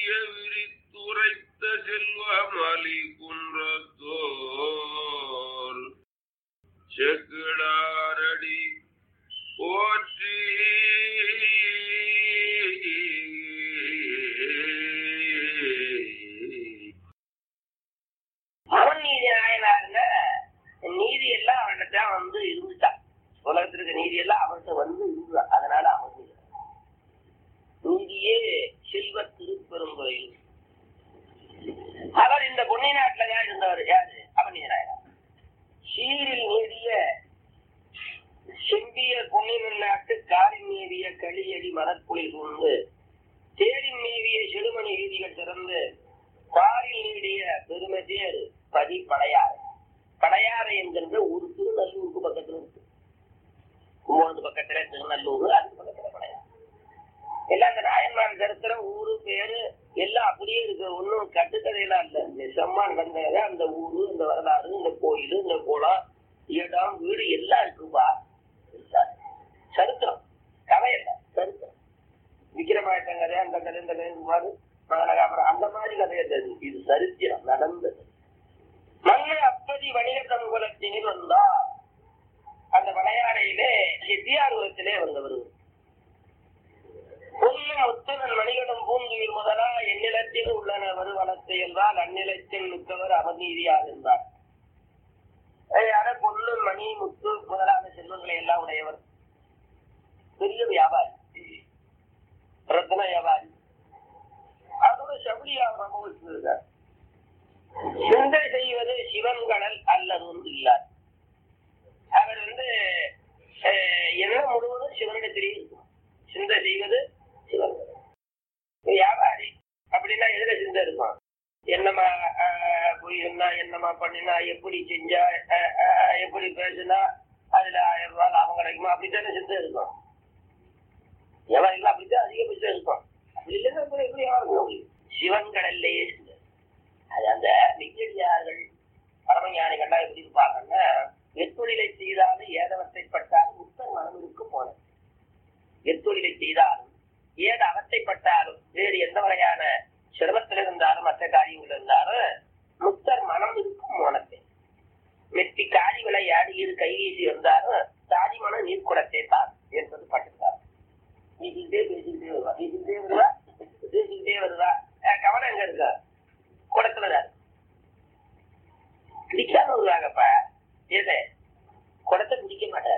செய்ய விரித்துரைத்த செல்வமலி குன்றத்தோர் செக்கிடாரடி போற்றி அவன் நீதி நாயனாருங்க நீதி எல்லாம் அவன்கிட்ட தான் வந்து இருந்துட்டான் உலகத்துல இருக்க நீதி எல்லாம் அவன்கிட்ட வந்து இருந்துதான் அதனால அவன் நீதியே செல்வ திருப்பெருங்கோயில் அவர் இந்த பொன்னி நாட்டுல தான் இருந்தவர் யாரு அவன் நீதி நாயனார் சீரில் நீடிய செம்பிய பொன்னின் நாட்டு காரின் மீறிய களியடி மரக்குழி சூழ்ந்து தேரின் மீறிய செடுமணி வீதிகள் திறந்து பாரில் நீடிய பெருமை தேர் பதி படையாறு படையாறு என்கின்ற ஒரு திருநல்லூருக்கு பக்கத்துல இருக்கு கும்போணத்து பக்கத்துல திருநல்லூர் அதுக்கு பக்கத்துல படையாறு எல்லாம் அந்த நாயன்மார் சரித்திரம் ஊரு பேரு எல்லாம் அப்படியே இருக்கு ஒன்னும் கட்டுக்கதையெல்லாம் இல்ல நிஜமா நடந்தது அந்த ஊரு இந்த வரலாறு இந்த கோயில் இந்த குளம் இடம் வீடு எல்லாம் இருக்குப்பா எல்லாம் சரித்திரம் கதை இல்ல சரித்திரம் விக்கிரமாயத்தன் கதை அந்த கதை இந்த கதை இந்த மாதிரி மகனகாபுரம் அந்த மாதிரி கதை இல்லை இது. இது சரித்திரம் நடந்தது மன்ன அப்பதி வணிக சங்குலத்தினில் வந்தார் அந்த வளையாறையிலே செட்டியார்புரத்திலே வந்தவர் பொன்னும் முத்தனன் மணிகளும் பூந்துயிர் முதலா என்னிலத்தில் உள்ளன வருவனத்தை என்றால் அந்நிலத்தில் மிக்கவர் அவநீதியாக இருந்தார் யார பொண்ணு மணி முத்து முதலான செல்வங்களை எல்லாம் உடையவர் பெரிய வியாபாரி ரத்ன வியாபாரி அதோட சபரியாக அனுபவிச்சிருக்கார் சிந்தை செய்வது சிவன் கடல் அல்லது ஒன்று இல்லார் அவர் வந்து அஹ், எண்ணம் முழுவதும் சிவனிடத்திலே இருக்கும் சிந்தை செய்வது சிவன் கடல். வியாபாரி அப்படின்னா எதுல சிந்தை இருக்கும் என்னமா அஹ், போய் என்ன என்னமா பண்ணினா எப்படி செஞ்சா அஹ், அஹ், எப்படி பேசினா அதுல ஆயிரம் ரூபாய் லாபம் கிடைக்குமா அப்படித்தானே சிந்தை இருக்கும் வியாபாரிகள் அப்படித்தான் அதிகபட்சம் இருக்கும் அப்படி இல்லைன்னா அப்புறம் எப்படி ஆகும் சிவன் கடல்லையே சிந்தை அது அந்த விஞ்ஞடியார்கள் பரமஞானிகள்லாம் எப்படி இருப்பாங்கன்னா எத்தொழிலை செய்தாலும் ஏதவத்தை பட்டாலும் முத்தன் மனமிருக்கு போனது எத்தொழிலை செய்தாலும் ஏது அவத்தைப்பட்டாலும் வேறு எந்த வகையான சிரமத்தில் இருந்தாலும் மற்ற காரியங்கள் இருந்தாலும் முத்தர் மனம் இருக்கும் மோனத்தை மெத்தி காரி விளையாடி இரு கை வீசி வந்தாலும் தாடி மனம் நீர் குடத்தை தான் என்பது பட்டுத்தார் வீசிக்கிட்டே பேசிக்கிட்டே வருவா வீசிக்கிட்டே வருவா பேசிக்கிட்டே வருவா அஹ் கவனம் எங்க இருக்கா குடத்துலதான் பிடிக்காம வருவாங்கப்பா எது குடத்தை பிடிக்க மாட்டார்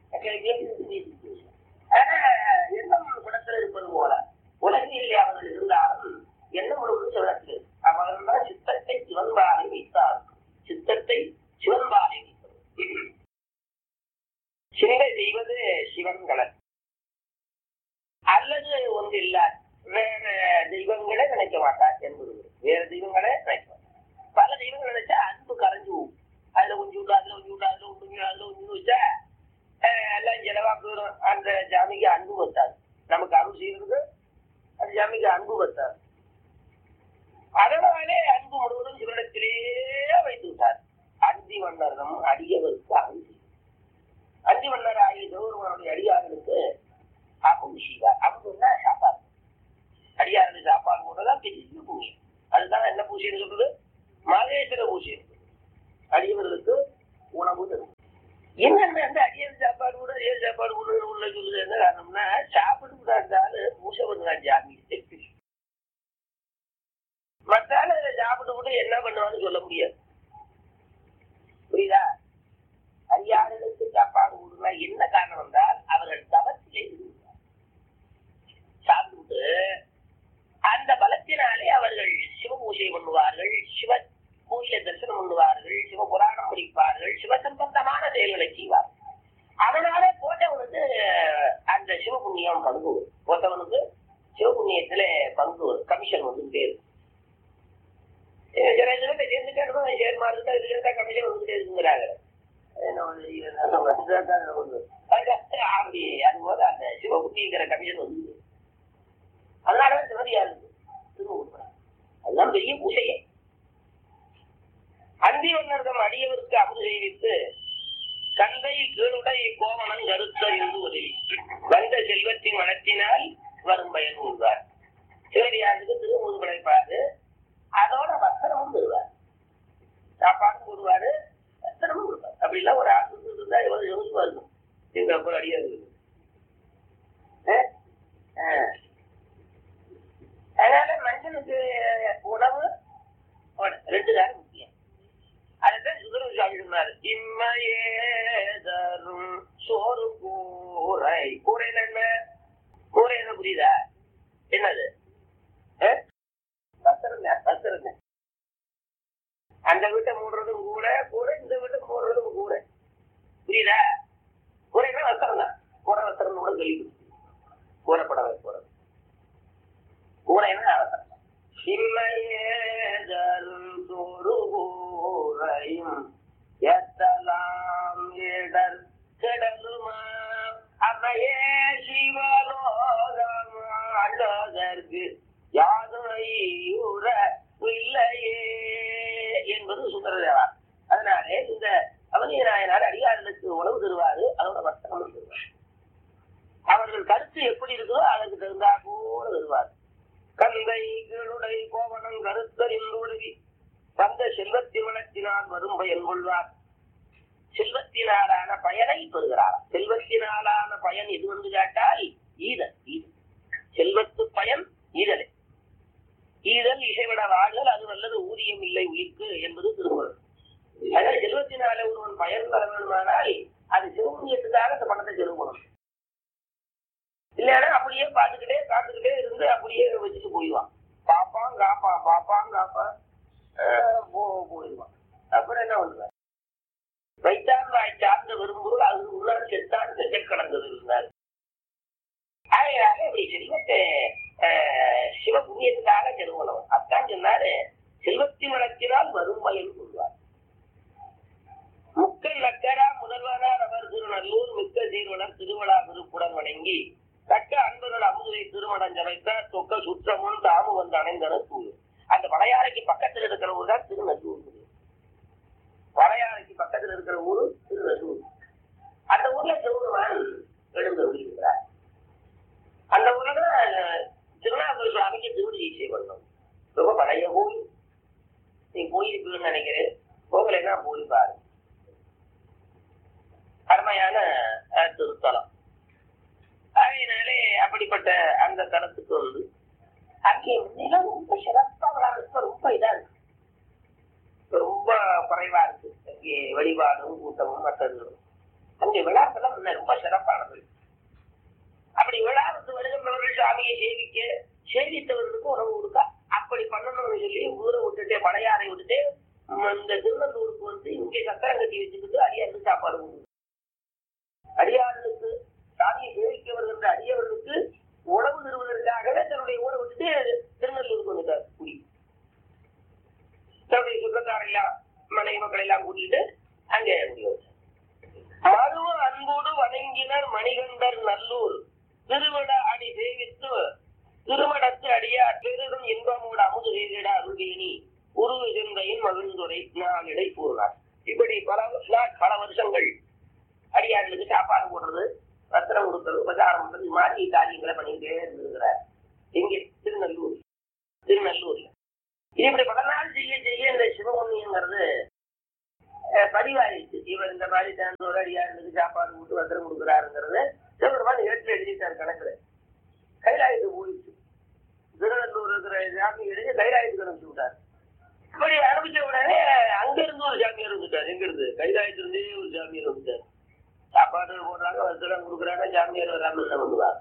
ஆனா எண்ணம் குடத்துல இருப்பது போல உலகில் அவர்கள் இருந்தாலும் எண்ணம் முழுவதும் சிவனத்தில் அவர்கள் தான் சித்தத்தை சிவன்பாலை வைத்தார் சித்தத்தை சிவன்பாலை வைத்தார் சிந்தை செய்வது சிவன்களன் அல்லது ஒன்று இல்லார் வேற தெய்வங்களை நினைக்க மாட்டார் என்பது வேற தெய்வங்களை நினைக்க மாட்டார் பல தெய்வங்கள் நினைச்சா அன்பு கரைஞ்சு போகும் அதுல கொஞ்சம் விட்டு அதுல கொஞ்சம் விட்டு அதுல கொஞ்சம் அதுல கொஞ்சம் வச்சா அஹ், எல்லாம் செலவா போயிடும் அந்த ஜாமிக்கு அன்பு வத்தாது நமக்கு அருள் செய்யறது அந்த ஜாமிக்கு அன்பு வத்தாது அதனாலே அன்பு முழுவதும் சிவனிடத்திலேயே வைத்து விட்டார் அந்தி மன்னரும் அடியவருக்கு அருள் செய்தார். அந்தி மன்னர் ஆகிய கௌரவனுடைய அடியார்களுக்கு அபும் செய்வார் அபுன்னா சாப்பாடு அடியாருக்கு சாப்பாடு போட்டதான் பெரிய பூஜை அதுதான் என்ன பூஜைன்னு சொல்றது மகேஸ்வர பூஜை அடியவர்களுக்கு உணவு தரும் என்னென்ன அந்த அடியர் சாப்பாடு கூட ஏழு சாப்பாடு கூட உள்ள சொல்லுது என்ன காரணம்னா சாப்பிட்டு கூட இருந்தாலும் பூஜை பண்ணுறான் ஜாமி மத்தால சாப்பிட்டு கூட என்ன பண்ணுவான்னு சொல்ல முடியாது புரியுதா அடியார்களுக்கு சாப்பாடு கொடுனா என்ன காரணம் என்றால் அவர்கள் தவத்திலே இருந்தார் சாப்பிட்டு அந்த பலத்தினாலே அவர்கள் சிவ பூஜை பண்ணுவார்கள் சிவ கோயிலை தரிசனம் பண்ணுவார்கள் சிவ புராணம் படிப்பார்கள் சிவ சம்பந்தமான செயல்களை செய்வார்கள் அதனாலே போட்டவனுக்கு அந்த சிவபுண்ணியம் பங்கு வரும். போட்டவனுக்கு சிவபுண்ணியத்துல பங்கு வரும். கமிஷன் வந்துட்டே இருக்கும் அஹ் சில இதுல சேர்ந்துட்டே சேர்மா இருந்தா இதுல கமிஷன் வந்துட்டே இருக்குங்கிறாங்க என்ன ஒண்ணு, இது என்ன ஒண்ணு, இதுதான் ஒண்ணு. அது அப்படி அதுபோல அந்த சிவபுண்ணிங்கிற கமிஷன் வந்து அதனாலதான் சிவதியா இருக்கு திரும்ப அதுதான் பெரிய பூஜையே அந்திவண்ணர்தம் அடியவருக்கு அமுது செய்வித்து கந்தை கீழுடை கோவணன் கருத்தறிந்து உதவி வந்த செல்வத்தின் வளத்தினால் வரும் பயன் உள்வார் சிவடியாருக்கு திருமுது படைப்பாரு அதோட வஸ்திரமும் தருவார் சாப்பாடும் போடுவாரு வஸ்திரமும் கொடுப்பாரு அப்படிலாம் ஒரு ஆள் இருந்தா எவ்வளவு யோசிப்பா இருக்கும் எங்க அப்புறம் அடியா இருக்குது அஹ்? அஹ். அதனால மனுஷனுக்கு உணவு உணவு, ரெண்டு தான் முக்கியம் அதுதான் சுந்தர சுவாமி சொன்னாரு இம்மையே தரும் சோறு கூரை கூரைன்னு என்ன கூரை என்ன புரியுதா என்னது அஹ்? வஸ்திரங்க வஸ்திரங்க அந்த வீட்டை மூடுறதும் கூட கூட இந்த வீட்டை மூடுறதும் கூட புரியுதா கூரைன்னா வஸ்திரம் தான் கூரை வஸ்திரம் கூட கழிவு கூறப்படவை போறது கூரைன்னா வஸ்திரம் சிம்மையேதரும் தொழுகூரையும் எத்தலாம் இடர் கெடலுமா அம்மையே சிவலோகமாண்டதற்கு யாதுரையுற இல்லையே என்பது சுந்தரதேவா அதனாலே இந்த அவனிய நாயனார் அடியார்களுக்கு உணவு தருவாரு அதோட வஸ்திரம் தருவார் அவர்கள் கருத்து எப்படி இருக்கோ அதற்கு தகுந்தா போல தருவார் கந்தைகளுடைய கோவணம் கருத்தறிந்துழுவி வந்த செல்வத்தின் வளர்ச்சினால் வரும் பயன் கொள்வார் செல்வத்தினாலான பயனை பெறுகிறார் செல்வத்தினாலான பயன் எது வந்து கேட்டால் ஈதல் ஈதல் செல்வத்து பயன் ஈதலே ஈதல் இசைவிட வாழ்தல் அது நல்லது ஊதியம் இல்லை உயிர்க்கு என்பது திருக்குறள் அதனால செல்வத்தினால ஒருவன் பயன் பெற வேண்டுமானால் அது சிவபுண்ணியத்துக்காக அந்த பணத்தை செலவு இல்லைன்னா அப்படியே பார்த்துக்கிட்டே காத்துக்கிட்டே இருந்து அப்படியே வச்சுட்டு போயிடுவான் பாப்பான் காப்பான் பாப்பான் காப்பான் ஆஹ் போ- போயிடுவான் அப்புறம் என்ன பண்ணுவார் வைத்தான் வாய் சார்ந்த விரும்புவது அது உள்ளார் செத்தான் செஞ்ச கடந்தது இருந்தார் ஆகையால இப்படி செல்வத்தை ஆஹ் சிவபுண்ணியத்துக்காக செலவனவன் அத்தான் சொன்னாரு செல்வத்தின் வளர்ச்சினால் வரும் பயன் கொள்வார் முக்கல் நக்கரா முதல்வனார் அவர் திருநல்லூர் மிக்க சீர்வனர் திருவிழா விருப்புடன் வணங்கி தக்க அன்பர்கள் அமுதுரை திருமணம் சமைத்த தொக்க சுற்றமும் தாமு வந்து அணைந்தனர் தூர் அந்த வளையாறைக்கு பக்கத்தில் இருக்கிற ஊர் தான் திருநல்லூர் வளையாறைக்கு பக்கத்தில் இருக்கிற ஊரு திருநல்லூர் அந்த ஊர்ல திருவுருவன் எழுந்தருளிருக்கிறார் அந்த ஊர்ல தான் திருநாகூர் சுவாமிக்கு திருவடி செய்யப்படணும் ரொம்ப பழைய கோயில் நீ போயிருப்பீங்கன்னு நினைக்கிறேன் போகலைன்னா போய் பாரு அருமையான அஹ், திருத்தலம் அதனாலே அப்படிப்பட்ட அந்த தலத்துக்கு வந்து அங்கே முன்னெல்லாம் ரொம்ப சிறப்பா விளையாடு இப்ப ரொம்ப இதா இருக்கு இப்ப ரொம்ப குறைவா இருக்கு அங்கே வழிபாடும் கூட்டமும் மற்றதும் அங்கே விழாக்கெல்லாம் முன்ன ரொம்ப சிறப்பானது அப்படி விழாவுக்கு வருகின்றவர்கள் சாமியை சேவிக்க சேவித்தவர்களுக்கு உணவு கொடுக்க அப்படி பண்ணணும்னு சொல்லி ஊரை விட்டுட்டு படையாரை விட்டுட்டு உம், இந்த திருநெல்வேலிக்கு வந்து இங்கே சக்கரம் கட்டி வச்சுக்கிட்டு அடியாருக்கு சாப்பாடு கொடுக்கும் அடியார்களுக்கு சாமியை சேவிக்க வருகின்ற அடியவர்களுக்கு உணவு தருவதற்காகவே தன்னுடைய ஊரை விட்டுட்டு திருநெல்வேலிக்கு வந்துட்டார் குடி தன்னுடைய சொந்தக்காரெல்லாம் மனைவி மக்கள் எல்லாம் கூட்டிட்டு அங்கே குடி வந்தார். மருவ அன்போடு வணங்கினர் மணிகண்டர் நல்லூர் திருவிட அடி சேவித்து திருமடத்து அடியார் பெரிதும் இன்பமோடு அமுது செய்திட அருள்வேணி உருவு சிந்தையின் மகிழ்ந்துரை நாளிடை கூறினார் இப்படி பல நாள் பல வருஷங்கள் அடியார்களுக்கு சாப்பாடு போடுறது ரத்தனம் கொடுக்கறது உபசாரம் பண்றது இது மாதிரி காரியங்களை பண்ணிக்கிட்டே இருந்திருக்கிறார் எங்கே திருநல்லூர் திருநல்லூர்ல இது இப்படி பல நாள் செய்ய செய்ய இந்த சிவபுண்ணியங்கிறது அஹ், பதிவாயிடுச்சு இவர் இந்த மாதிரி சேர்ந்தோர் அடியார்களுக்கு சாப்பாடு போட்டு ரத்தனம் கொடுக்குறாருங்கிறது சிவபெருமான் ஏற்று எழுதிட்டார் கணக்குல கைலாயத்துக்கு போயிடுச்சு திருநல்லூர் இருக்கிற சாமி எழுதி கைலாயத்துக்கு அனுப்பிச்சு விட்டார் இப்படி அனுப்பிச்ச உடனே அங்க இருந்து ஒரு சாமியார் வந்துட்டார் எங்க இருந்து கைலாயத்திலிருந்தே ஒரு சாமியார் வந்துட்டார் சாப்பாடு போடுறாங்க வசனம் கொடுக்குறாங்க சாமியார் வராம என்ன பண்ணுவார்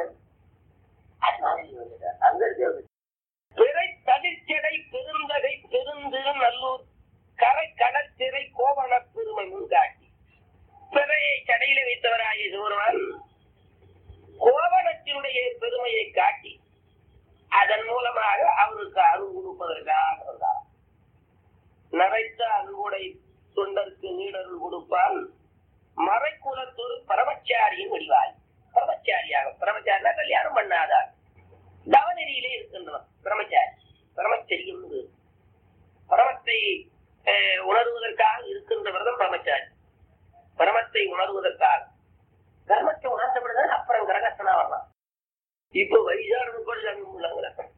அது மாதிரி வந்துட்டார் அங்க இருந்து வந்துட்டார். பிறை தனிச்சடை பெருந்தகை பெருந்திரு நல்லூர் கரை கடற்சிறை கோவண பெருமை முன்காட்டி பிறையை சடையில வைத்தவராகிய சிவருமான் கோவணத்தினுடைய பெருமையை காட்டி அதன் மூலமாக அவருக்கு அருள் கொடுப்பதற்காக வந்தார் நரைத்த அன்புடை தொண்டருக்கு நீடருள் கொடுப்பான் மறைக்குலத்தொரு பரமச்சாரியின் வடிவாய் பரமச்சாரியாக பரமச்சாரினா கல்யாணம் பண்ணாதார் தவநெறியிலே இருக்கின்றவன் பிரம்மச்சாரி பிரம்மச்சரியம் பரமத்தை அஹ், உணர்வதற்காக இருக்கின்றவர் தான் பிரம்மச்சாரி பரமத்தை உணர்வதற்காக தர்மத்தை உணர்ந்தவிடதான் அப்புறம் கிரகஸ்தனா வரலாம் இப்ப வயசானது கூட சாமி உள்ளாங்க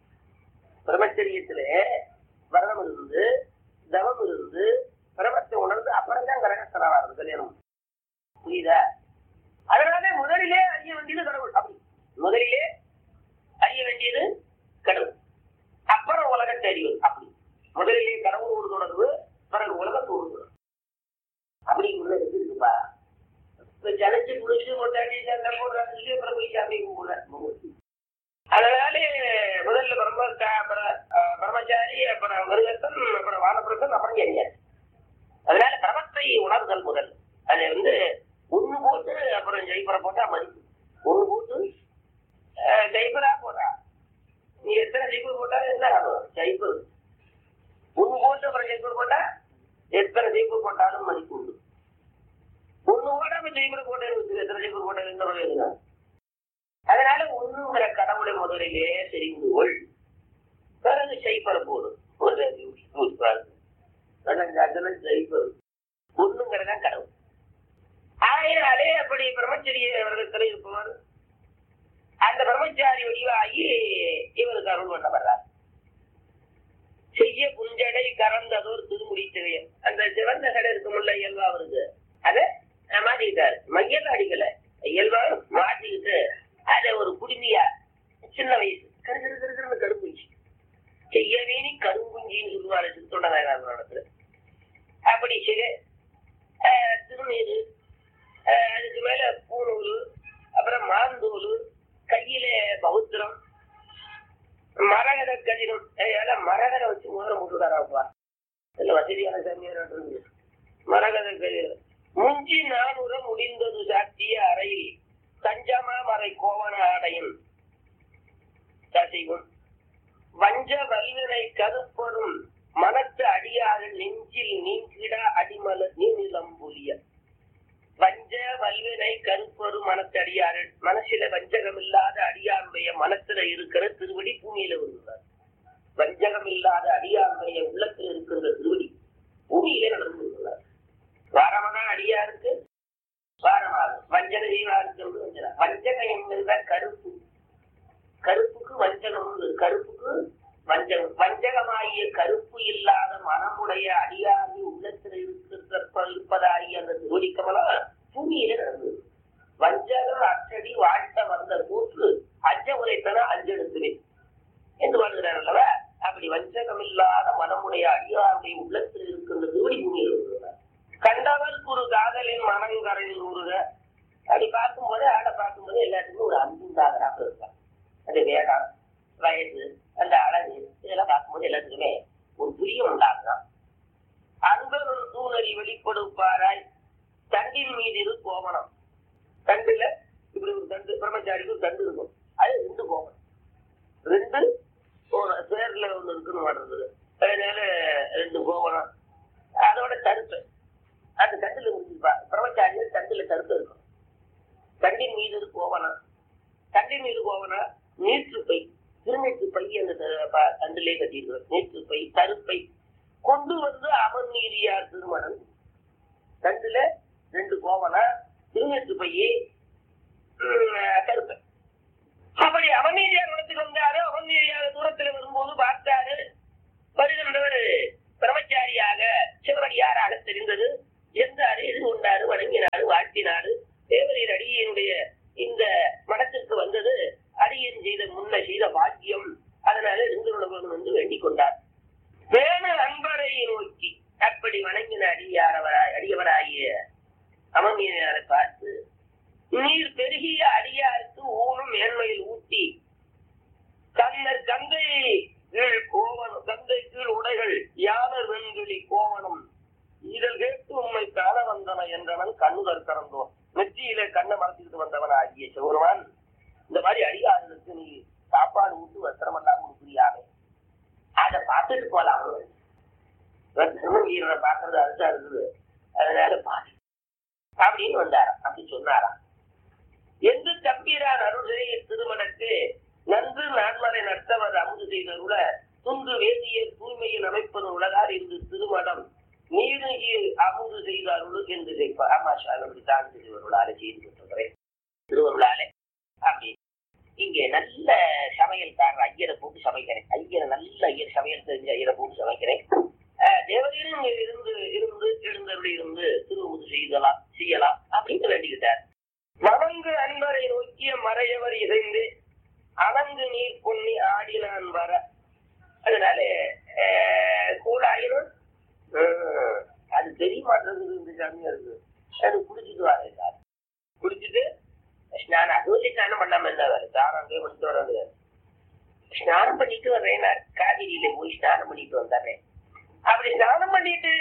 பிரம்மச்சரியத்திலே விரதம் இருந்து தவம் இருந்து பிரமத்தை உணர்ந்து அப்புறம் தான் கரகஸ்தனாவது கல்யாணம் புரியுதா அதனால முதலிலே அறிய வேண்டியது கடவுள் அப்படி முதலிலே அறிய வேண்டியது கடவுள் அப்புறம் உலகத்தை அறிவது அப்படி முதலிலே கடவுளோடு தொடர்பு பிறகு உலகத்தோடு தொடர்பு அப்படி உள்ள இருக்குப்பா இப்ப ஜனச்சு குடிச்சு கொண்டாடி சண்டை போடுறாங்க அப்புறம் போய் சாமி கும்பிடுறாங்க அதனால முதல்ல பிரம்ம அப்புறம் அஹ், பிரம்மச்சாரி அப்புறம் மிருகத்தன் அப்புறம் வானப்பிரசன் அப்புறம் எரியார் அதனால பிரமத்தை உணர்தல் முதல் அது வந்து ஒண்ணு போட்டு அப்புறம் ஜெய்பரை போட்டா மதிப்பு ஒண்ணு போட்டு அஹ், ஜெய்பரா போட்டா நீ எத்தனை ஜெய்பர் போட்டாலும் என்ன ஆகும் ஜெய்பர் ஒண்ணு போட்டு அப்புறம் ஜெய்பர் போட்டா எத்தனை ஜெய்பர் போட்டாலும் மதிப்பு உண்டு ஒண்ணு போடாம ஜெய்பர் போட்டேன்னு வச்சுக்க, எத்தனை ஜெய்பர் போட்டாலும் என்ன வருது அதனால ஒண்ணுங்கிற கடவுளை முதலிலே தெரிந்து கொள் பிறகு செய்பர போதும் ஒரு செய்பர் ஒண்ணுங்கிறதான் கடவுள் ஆகையினாலே அப்படி பிரம்மச்சரிய விரதத்தில் இருப்பவர் அந்த பிரம்மச்சாரி வடிவாகி இவருக்கு அருள் பண்ணப்படுறார் செய்ய புஞ்சடை கறந்ததோர் திருமுடி சிறையம் அந்த சிவந்த கடை இருக்குமுல்ல இயல்பா அவருக்கு அதை அஹ், மாட்டிக்கிட்டாரு மையல் அடிக்கல இயல்பா மாட்டிக்கிட்டு அதை ஒரு குடுமியா சின்ன வயசு கரு கரு கரு கருன்னு கரும்புஞ்சி செய்யவேணி கருங்குஞ்சின்னு சொல்லுவாரு சித்தொண்டநாயகத்துல அப்படி சிறு அஹ், திருநீரு அஹ், அதுக்கு மேல பூநூல் அப்புறம் மாந்தூல் கையில பௌத்திரம் மரகத கதிரும் எல்லாம் மரகத வச்சு முதல்ல முட்டுறாராப்பா இல்ல வசதியான சாமியார் இருந்து மரகத கதிரம் முஞ்சி நானூற முடிந்தது சாத்திய அறையில் தஞ்சமா மறை கோவண ஆடையும் சாத்தியும் வஞ்ச வல்வினை கருப்பரும் மனத்து அடியாக நெஞ்சில் நீங்கிட அடிமல நீநிலம்புலிய வஞ்ச வல்வினை கருப்பரும் மனத்து அடியார்கள் மனசில வஞ்சகம் இல்லாத அடியாருடைய மனசுல இருக்கிற திருவடி பூமியில வருகிறார் வஞ்சகம் இல்லாத அடியாருடைய உள்ளத்தில் இருக்கிற திருவடி பூமியிலே நடந்து வருகிறார் வாரமதான் அடியாருக்கு வாரமாக வஞ்சக ஜீவாருக்கு வஞ்சகம் வஞ்சகம் என்கின்ற கருப்பு கருப்புக்கு வஞ்சகம் உண்டு. கருப்புக்கு வஞ்சகம் வஞ்சகமாகிய கருப்பு இல்லாத மனமுடைய அடியாகி உள்ளத்தில் இருக்கிற இருப்பதாகிய அந்த திருவடிக்கமலம் பூமியில நடந்தது வஞ்சகம் அச்சடி வாழ்த்த வந்த கூற்று அஞ்ச உரைத்தன அஞ்செடுத்துவே என்று வாழ்கிறார் அல்லவா அப்படி வஞ்சகம் இல்லாத மனமுடைய அடியாருடைய உள்ளத்தில் இருக்கின்ற திருவடி பூமியில் இருக்கிறார் கண்டவர் ஒரு காதலின் மனங்கரையில் ஊறுக அப்படி பார்க்கும்போது ஆடை பார்க்கும்போது எல்லாத்துக்கும் ஒரு அன்புண்டாகிறாக இருப்பார் அது வேகம் வயது அந்த அழகு இதெல்லாம் பார்க்கும்போது எல்லாத்துக்குமே ஒரு பிரியம் உண்டாகுதான் அன்பரும் தூணறி வெளிப்படுப்பாராய் தண்டின் மீது இரு கோவணம் தண்டுல இப்படி ஒரு தண்டு பிரம்மச்சாரிக்கு ஒரு தண்டு இருக்கும் அது ரெண்டு கோவணம் ரெண்டு ஒரு பேர்ல ஒண்ணு இருக்குன்னு மாட்டுறது அதனால ரெண்டு கோவணம் அதோட தடுப்பு அந்த தண்டுல முடிஞ்சிருப்பா பிரம்மச்சாரியில் தண்டுல தடுப்பு இருக்கும் தண்டின் மீது இரு கோவணம் தண்டின் மீது கோவணம் நீற்று பை திருநீற்று பை அந்த த- ப- தண்டிலே கட்டியிருக்கிறோம் நீற்று பை தருப்பை கொண்டு வந்து அமர் நீரியார் திருமணம் தண்டுல ரெண்டு கோவணம் திருநீற்று பையே கருப்பை அப்படி அவநீதியார் இடத்துக்கு வந்தாரு அவநீதியார் தூரத்துல வரும்போது பார்த்தாரு வருகின்றவர் பிரம்மச்சாரியாக சிவனடியாராக தெரிந்தது எந்தாரு எது கொண்டாரு வணங்கினாரு வாழ்த்தினாரு தேவரீர் அடியினுடைய இந்த மடத்திற்கு வந்தது அடியன் செய்த முன்ன செய்த பாக்கியம் அதனால இருந்துள்ளவன் வந்து வேண்டிக் கொண்டார் வேண அன்பரை நோக்கி அப்படி வணங்கின அடியாரவராய் அடியவராகிய அமமியாரை பார்த்து நீர் பெருகிய அடியாருக்கு ஊனும் மேன்மையில் ஊட்டி கண்ணர் கங்கை கீழ் கோவனம் கங்கை கீழ் உடைகள் யானர் வெண்கிளி கோவனம் இதழ் கேட்டு உண்மை காண வந்தன என்றவன் கண்ணுதர் திறந்தோன் நெற்றியிலே கண்ணை மறைச்சிக்கிட்டு வந்தவன் ஆகிய சிவருமான் இந்த மாதிரி அடியார்களுக்கு நீ சாப்பாடு ஊட்டு வஸ்திரமெல்லாம் கொடுக்குறியாமே அதை பார்த்துட்டு போலாம் தர்ம வீரனை பார்க்கறது அதுதான் இருக்குது அதனால பாரு அப்படின்னு வந்தாராம் அப்படி சொன்னாராம் என்று தம்பிரான் அருள்செய்ய திருமணக்கு நன்று நான்மறை நட்டவர் அமுது செய்தருள துன்று வேதிய தூய்மையில் அமைப்பது உலகார் இன்று திருமணம் நீருகில் அமுது செய்த அருள் என்று செய்ப்பார் ஆமா சார் அப்படி தான் திருவருளாலே செய்து பெற்றுகிறேன் திருவருளாலே அப்படி இங்கே நல்ல சமையல்காரர் ஐயரை போட்டு சமைக்கிறேன் ஐயரை நல்ல ஐயர் சமையல் தெரிஞ்ச ஐயரை போட்டு சமைக்கிறேன் அஹ் தேவரீரும் இங்க இருந்து இருந்து எழுந்தருளி இருந்து திருவுது செய்தலாம் செய்யலாம் அப்படின்னு வேண்டிக்கிட்டார் வணங்கு அன்பரை நோக்கிய மறையவர் இசைந்து அணங்கு நீர் பொன்னி ஆடினான் வர அதனால அஹ், கூழாயிரும் அஹ், அது தெரிய மாட்டேங்குது இந்த சாமியாருக்கு அது குடிச்சிட்டு வரேன் சார் குடிச்சிட்டு ஸ்நானம் அது வச்சு ஸ்நானம் பண்ணாம என்ன வேலை சார் அங்கே பண்ணிட்டு வர்றது ஸ்நானம் பண்ணிட்டு வர்றேன் நான் காவிரியில போய் ஸ்நானம் பண்ணிட்டு வந்துடுறேன் அப்படி ஸ்நானம் பண்ணிட்டு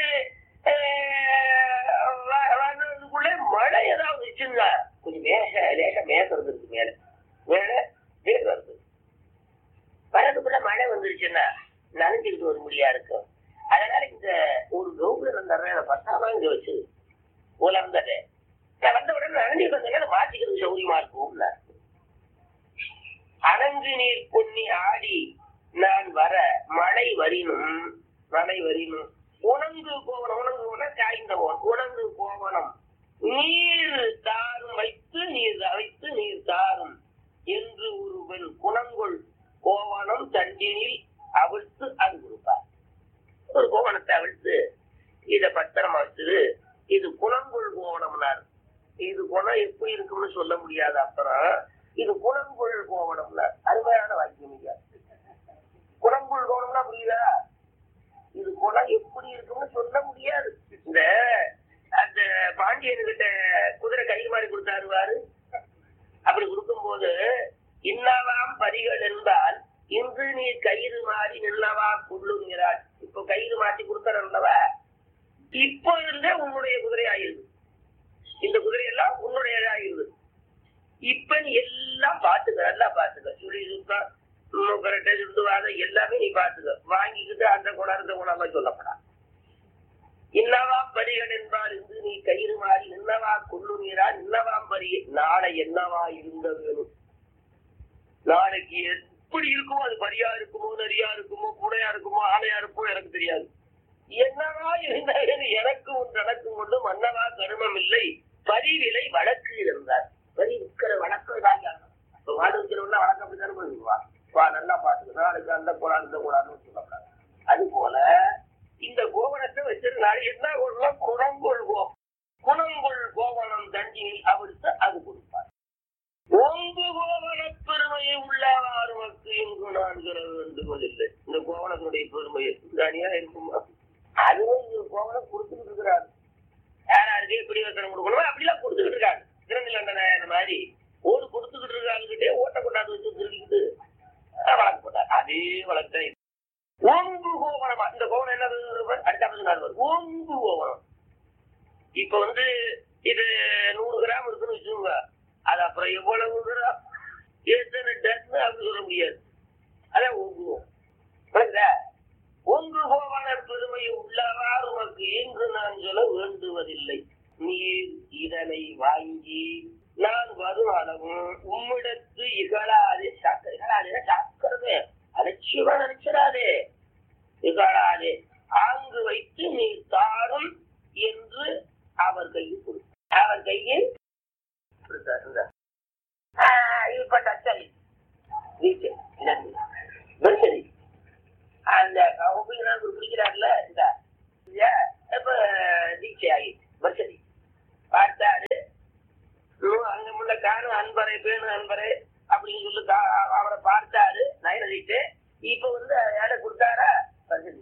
அஹ், வ- வர்றதுக்குள்ள மழை ஏதாவது வச்சிருந்தா கொஞ்சம் மேக லேசா மேகம் இருந்திருக்கு மேல மேல மேகம் வருது வரதுக்குள்ள மழை வந்துருச்சுன்னா நனைஞ்சுக்கிட்டு வர முடியா இருக்கும் அதனால இந்த ஒரு கௌரவம் தர்றேன் பத்தாமா இங்க வச்சு உலர்ந்தது நான் வந்த உடனே நனைஞ்சு வந்தேன்னா மாத்திக்கிறது சௌரியமா இருக்கும்ல அணங்கு நீர் பொன்னி ஆடி நான் வர மழை வரினும் மழை வரினும் உணங்கு கோவனம் உணங்கு கோவனம் காய்ந்த கோவனம் உணங்கு கோவனம் நீர் தாரும் வைத்து நீர் வைத்து நீர் தாரும் என்று ஒருவன் குணங்கொள் கோவனம் தண்டினில் அவிழ்த்து அது கொடுப்பார் ஒரு கோவணத்தை அவிழ்த்து இத பத்திரமா வச்சது இது குணங்கொள் கோவணம்னார் இது குணம் எப்படி இருக்கும்னு சொல்ல முடியாது அப்புறம் இது குணங்கொள் கோவணம்னார் அருமையான வாக்கியம் ஐயா குணங்கொள் கோவணம்னா புரியுதா இது குணம் எப்படி இருக்கும்னு சொல்ல முடியாது இந்த அந்த பாண்டியன்கிட்ட குதிரை கை மாறி கொடுத்தாருவாரு அப்படி கொடுக்கும்போது இன்னவாம் பரிகள் என்றால் இன்று நீ கயிறு மாறி நில்லவா கொள்ளுங்கிறார் இப்போ கயிறு மாற்றி கொடுத்தரல்லவா இப்போ இருந்தே உன்னுடைய குதிரை ஆயிருது இந்த குதிரை எல்லாம் உன்னுடையதாயிருது இப்ப நீ எல்லாம் பாத்துக்க நல்லா பாத்துக்க சுழி சுத்தம் கரெக்டா சுத்துவாத எல்லாமே நீ பாத்துக்க வாங்கிக்கிட்டு அந்த குணம் இந்த குணம் சொல்லப்படா இன்னவாம் பரிகள் என்பால் இன்று நீ கயிறு மாறி இன்னவா கொள்ளுகிறா இன்னவாம் பரி நாளை என்னவா இருந்த வேணும் நாளைக்கு எப்படி இருக்குமோ அது பரியா இருக்குமோ நரியா இருக்குமோ கூடையா இருக்குமோ ஆணையா இருக்குமோ எனக்கு தெரியாது என்னவா இருந்தது எனக்கு உன் தனக்கும் கொண்டு மன்னவா கருமம் இல்லை பரிவிலை வழக்கு இருந்தார் பரி விற்கிற வழக்கு தான் காரணம். இப்ப மாடு விற்கிறவங்க வழக்கு அப்படித்தானே பண்ணுவா வா நல்லா பாத்துக்க நாளைக்கு அந்த கூடாது இந்த கூடாதுன்னு சொல்லக்கூடாது அது போல இந்த கோவணத்தை வச்சிருந்தாரு என்ன கொள்ளலாம் குணங்கொள்வோம் குணங்கொள் கோவணம் தண்டினில் அவிழ்த்து அது கொடுப்பார் ஓங்கு கோவண பெருமையை உள்ளவாறுமக்கு இங்கு நான் பெற வேண்டுவதில்லை இந்த கோவணத்தினுடைய பெருமையை தனியா இருக்குமா அதுவும் இந்த கோவணம் கொடுத்துக்கிட்டு இருக்கிறாரு யாராருக்கு எப்படி வசனம் கொடுக்கணுமோ அப்படிலாம் கொடுத்துக்கிட்டு இருக்காங்க திருநெல்வேலி இந்த மாதிரி ஓடு கொடுத்துக்கிட்டு இருக்காங்ககிட்டே ஓட்ட கொண்டாந்து வச்சு திருடிக்கிட்டு அஹ், வழக்கு போட்டார் அதே வழக்கு ஓங்கு கோவணமா இந்த கோவணம் என்ன அடுத்த சொன்னார் ஓங்கு கோவணம் இப்ப வந்து இது நூறு கிராம் இருக்குன்னு வச்சுக்கோங்க அது அப்புறம் எவ்வளவு கிராம் எத்தனை டன் அப்படி சொல்ல முடியாது அதான் ஓங்குவோம் புரியுதா ஒன்று கோவண பெருமை உள்ளவாறு உனக்கு என்று நான் சொல்ல வேண்டுவதில்லை நீர் இதனை வாங்கி நான் வரும் அளவும் உம்மிடத்து இகழாதே சாக்க இகழாதே சாக்கிறதே அலட்சியமா நினைச்சிடாதே இகழாதே ஆங்கு வைத்து நீர் தாரும் என்று அவர் கையில் கொடு அவர் கையில் கொடுத்தார் இந்தார். ஆஹ் இப்ப டச்சல் வீச்சு இலங்கை வெர்சரி அந்த உபயோகம் பிடிக்கிறார்ல இந்த இல்லையா? இப்ப தீட்சை ஆகி வசதி பார்த்தாரு இவன் அங்க முள்ள காணும் அன்பரை பேணு அன்பரை அப்படின்னு சொல்லி கா- அவரை பார்த்தாரு நயனதிட்டு இப்ப வந்து யாரை கொடுத்தாரா வசதி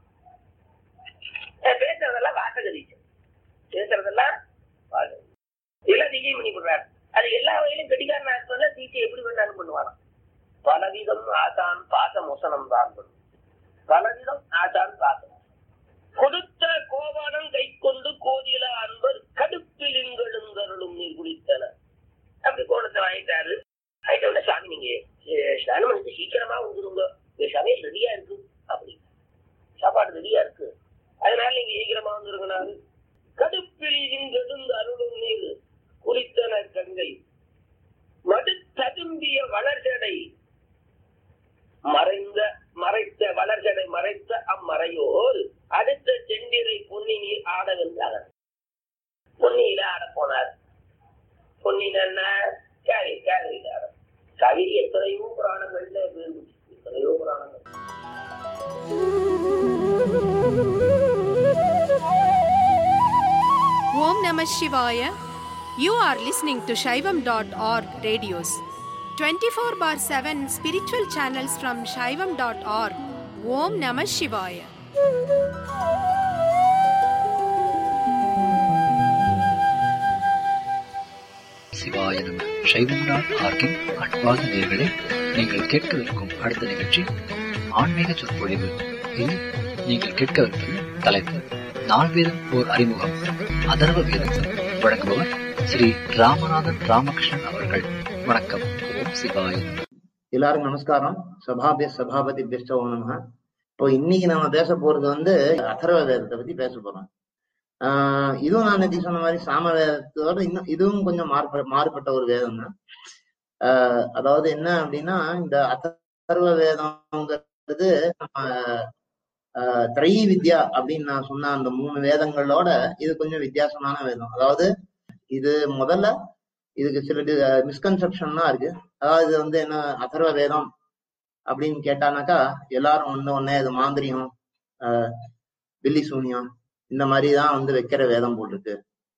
அஹ் பேசுறதெல்லாம் வாசக தீட்சை பேசுறதெல்லாம் வாசக எல்லாம் தீட்சை பண்ணி கொடுறாரு அது எல்லா வகையிலும் கெட்டிக்காரன் அர்த்தம்ல தீட்சை எப்படி வேண்டாலும் பண்ணுவாராம் பலவிதம் ஆசான் பாச மோசனம் தான் பண்ணும் பலவிதம் ஆசான் பாசம் கொடுத்த கோவணம் கை கொண்டு கோதில அன்பர் கடுப்பில் இங்கெழுந்தருளும் நீர் குளித்தனர் அப்படி கோணத்தை வாங்கிட்டாரு ஆயிட்ட உடனே சாமி நீங்க அஹ், ஸ்நானம் பண்ணிட்டு சீக்கிரமா வந்துருங்க இந்த சமையல் ரெடியா இருக்கு அப்படி சாப்பாடு ரெடியா இருக்கு அதனால நீங்க சீக்கிரமா வந்துருங்கனாரு கடுப்பில் இங்கெழுந்து அருளும் நீர் குளித்தனர் கங்கை மடு ததும்பிய வளர்ச்சடை மறைந்த மறைத்த வளர்ச்சடை மறைத்த அம்மறையோர் அடுத்த செண்டிரை பொன்னி நீர் ஆட வென்றார் பொன்னியில ஆட போனார் பொன்னின என்ன காரி காரியில் ஆட கவிரி எத்தனையோ புராணங்கள்ல பேர் உண்டு. எத்தனையோ புராணங்கள் Om Namah Shivaya. You are listening to Shaivam.org radios. 24 bar 7 spiritual channels from Shaivam.org. Om Namah Shivaya. சிவாய நம சைவம்டா ஆர்கின் அன்பார்ந்த நேர்களே நீங்கள் கேட்கவிருக்கும் அடுத்த நிகழ்ச்சி ஆன்மீக சொற்பொழிவு இதில் நீங்கள் கேட்கவிருப்பது தலைப்பு நால்வேதம் ஓர் அறிமுகம் அதர்வ வேதம் வழங்குபவர் ஸ்ரீ ராமநாதன் ராமகிருஷ்ணன் அவர்கள் வணக்கம் ஓம் சிவாய நம எல்லாருக்கும் நமஸ்காரம் சபாபிய சபாபதி பெஸ்டோ நம இப்போ இன்னைக்கு நம்ம பேச போறது வந்து அதர்வ வேதத்தை பத்தி பேச போறோம் ஆஹ் இதுவும் நான் நேத்தி சொன்ன மாதிரி சாம வேதத்தோட இன்னும் இதுவும் கொஞ்சம் மாறுப மாறுபட்ட ஒரு வேதம் தான் ஆஹ் அதாவது என்ன அப்படின்னா இந்த அதர்வ வேதம்ங்கிறது நம்ம ஆஹ் திரை வித்யா அப்படின்னு நான் சொன்ன அந்த மூணு வேதங்களோட இது கொஞ்சம் வித்தியாசமான வேதம் அதாவது இது முதல்ல இதுக்கு சில மிஸ்கன்செப்ஷன்லாம் இருக்கு அதாவது இது வந்து என்ன அதர்வ வேதம் அப்படின்னு கேட்டானாக்கா எல்லாரும் ஒண்ணு ஒண்ணே இது மாந்திரியம் ஆஹ் பில்லி சூனியம் இந்த மாதிரி தான் வந்து வைக்கிற வேதம் போட்டிருக்கு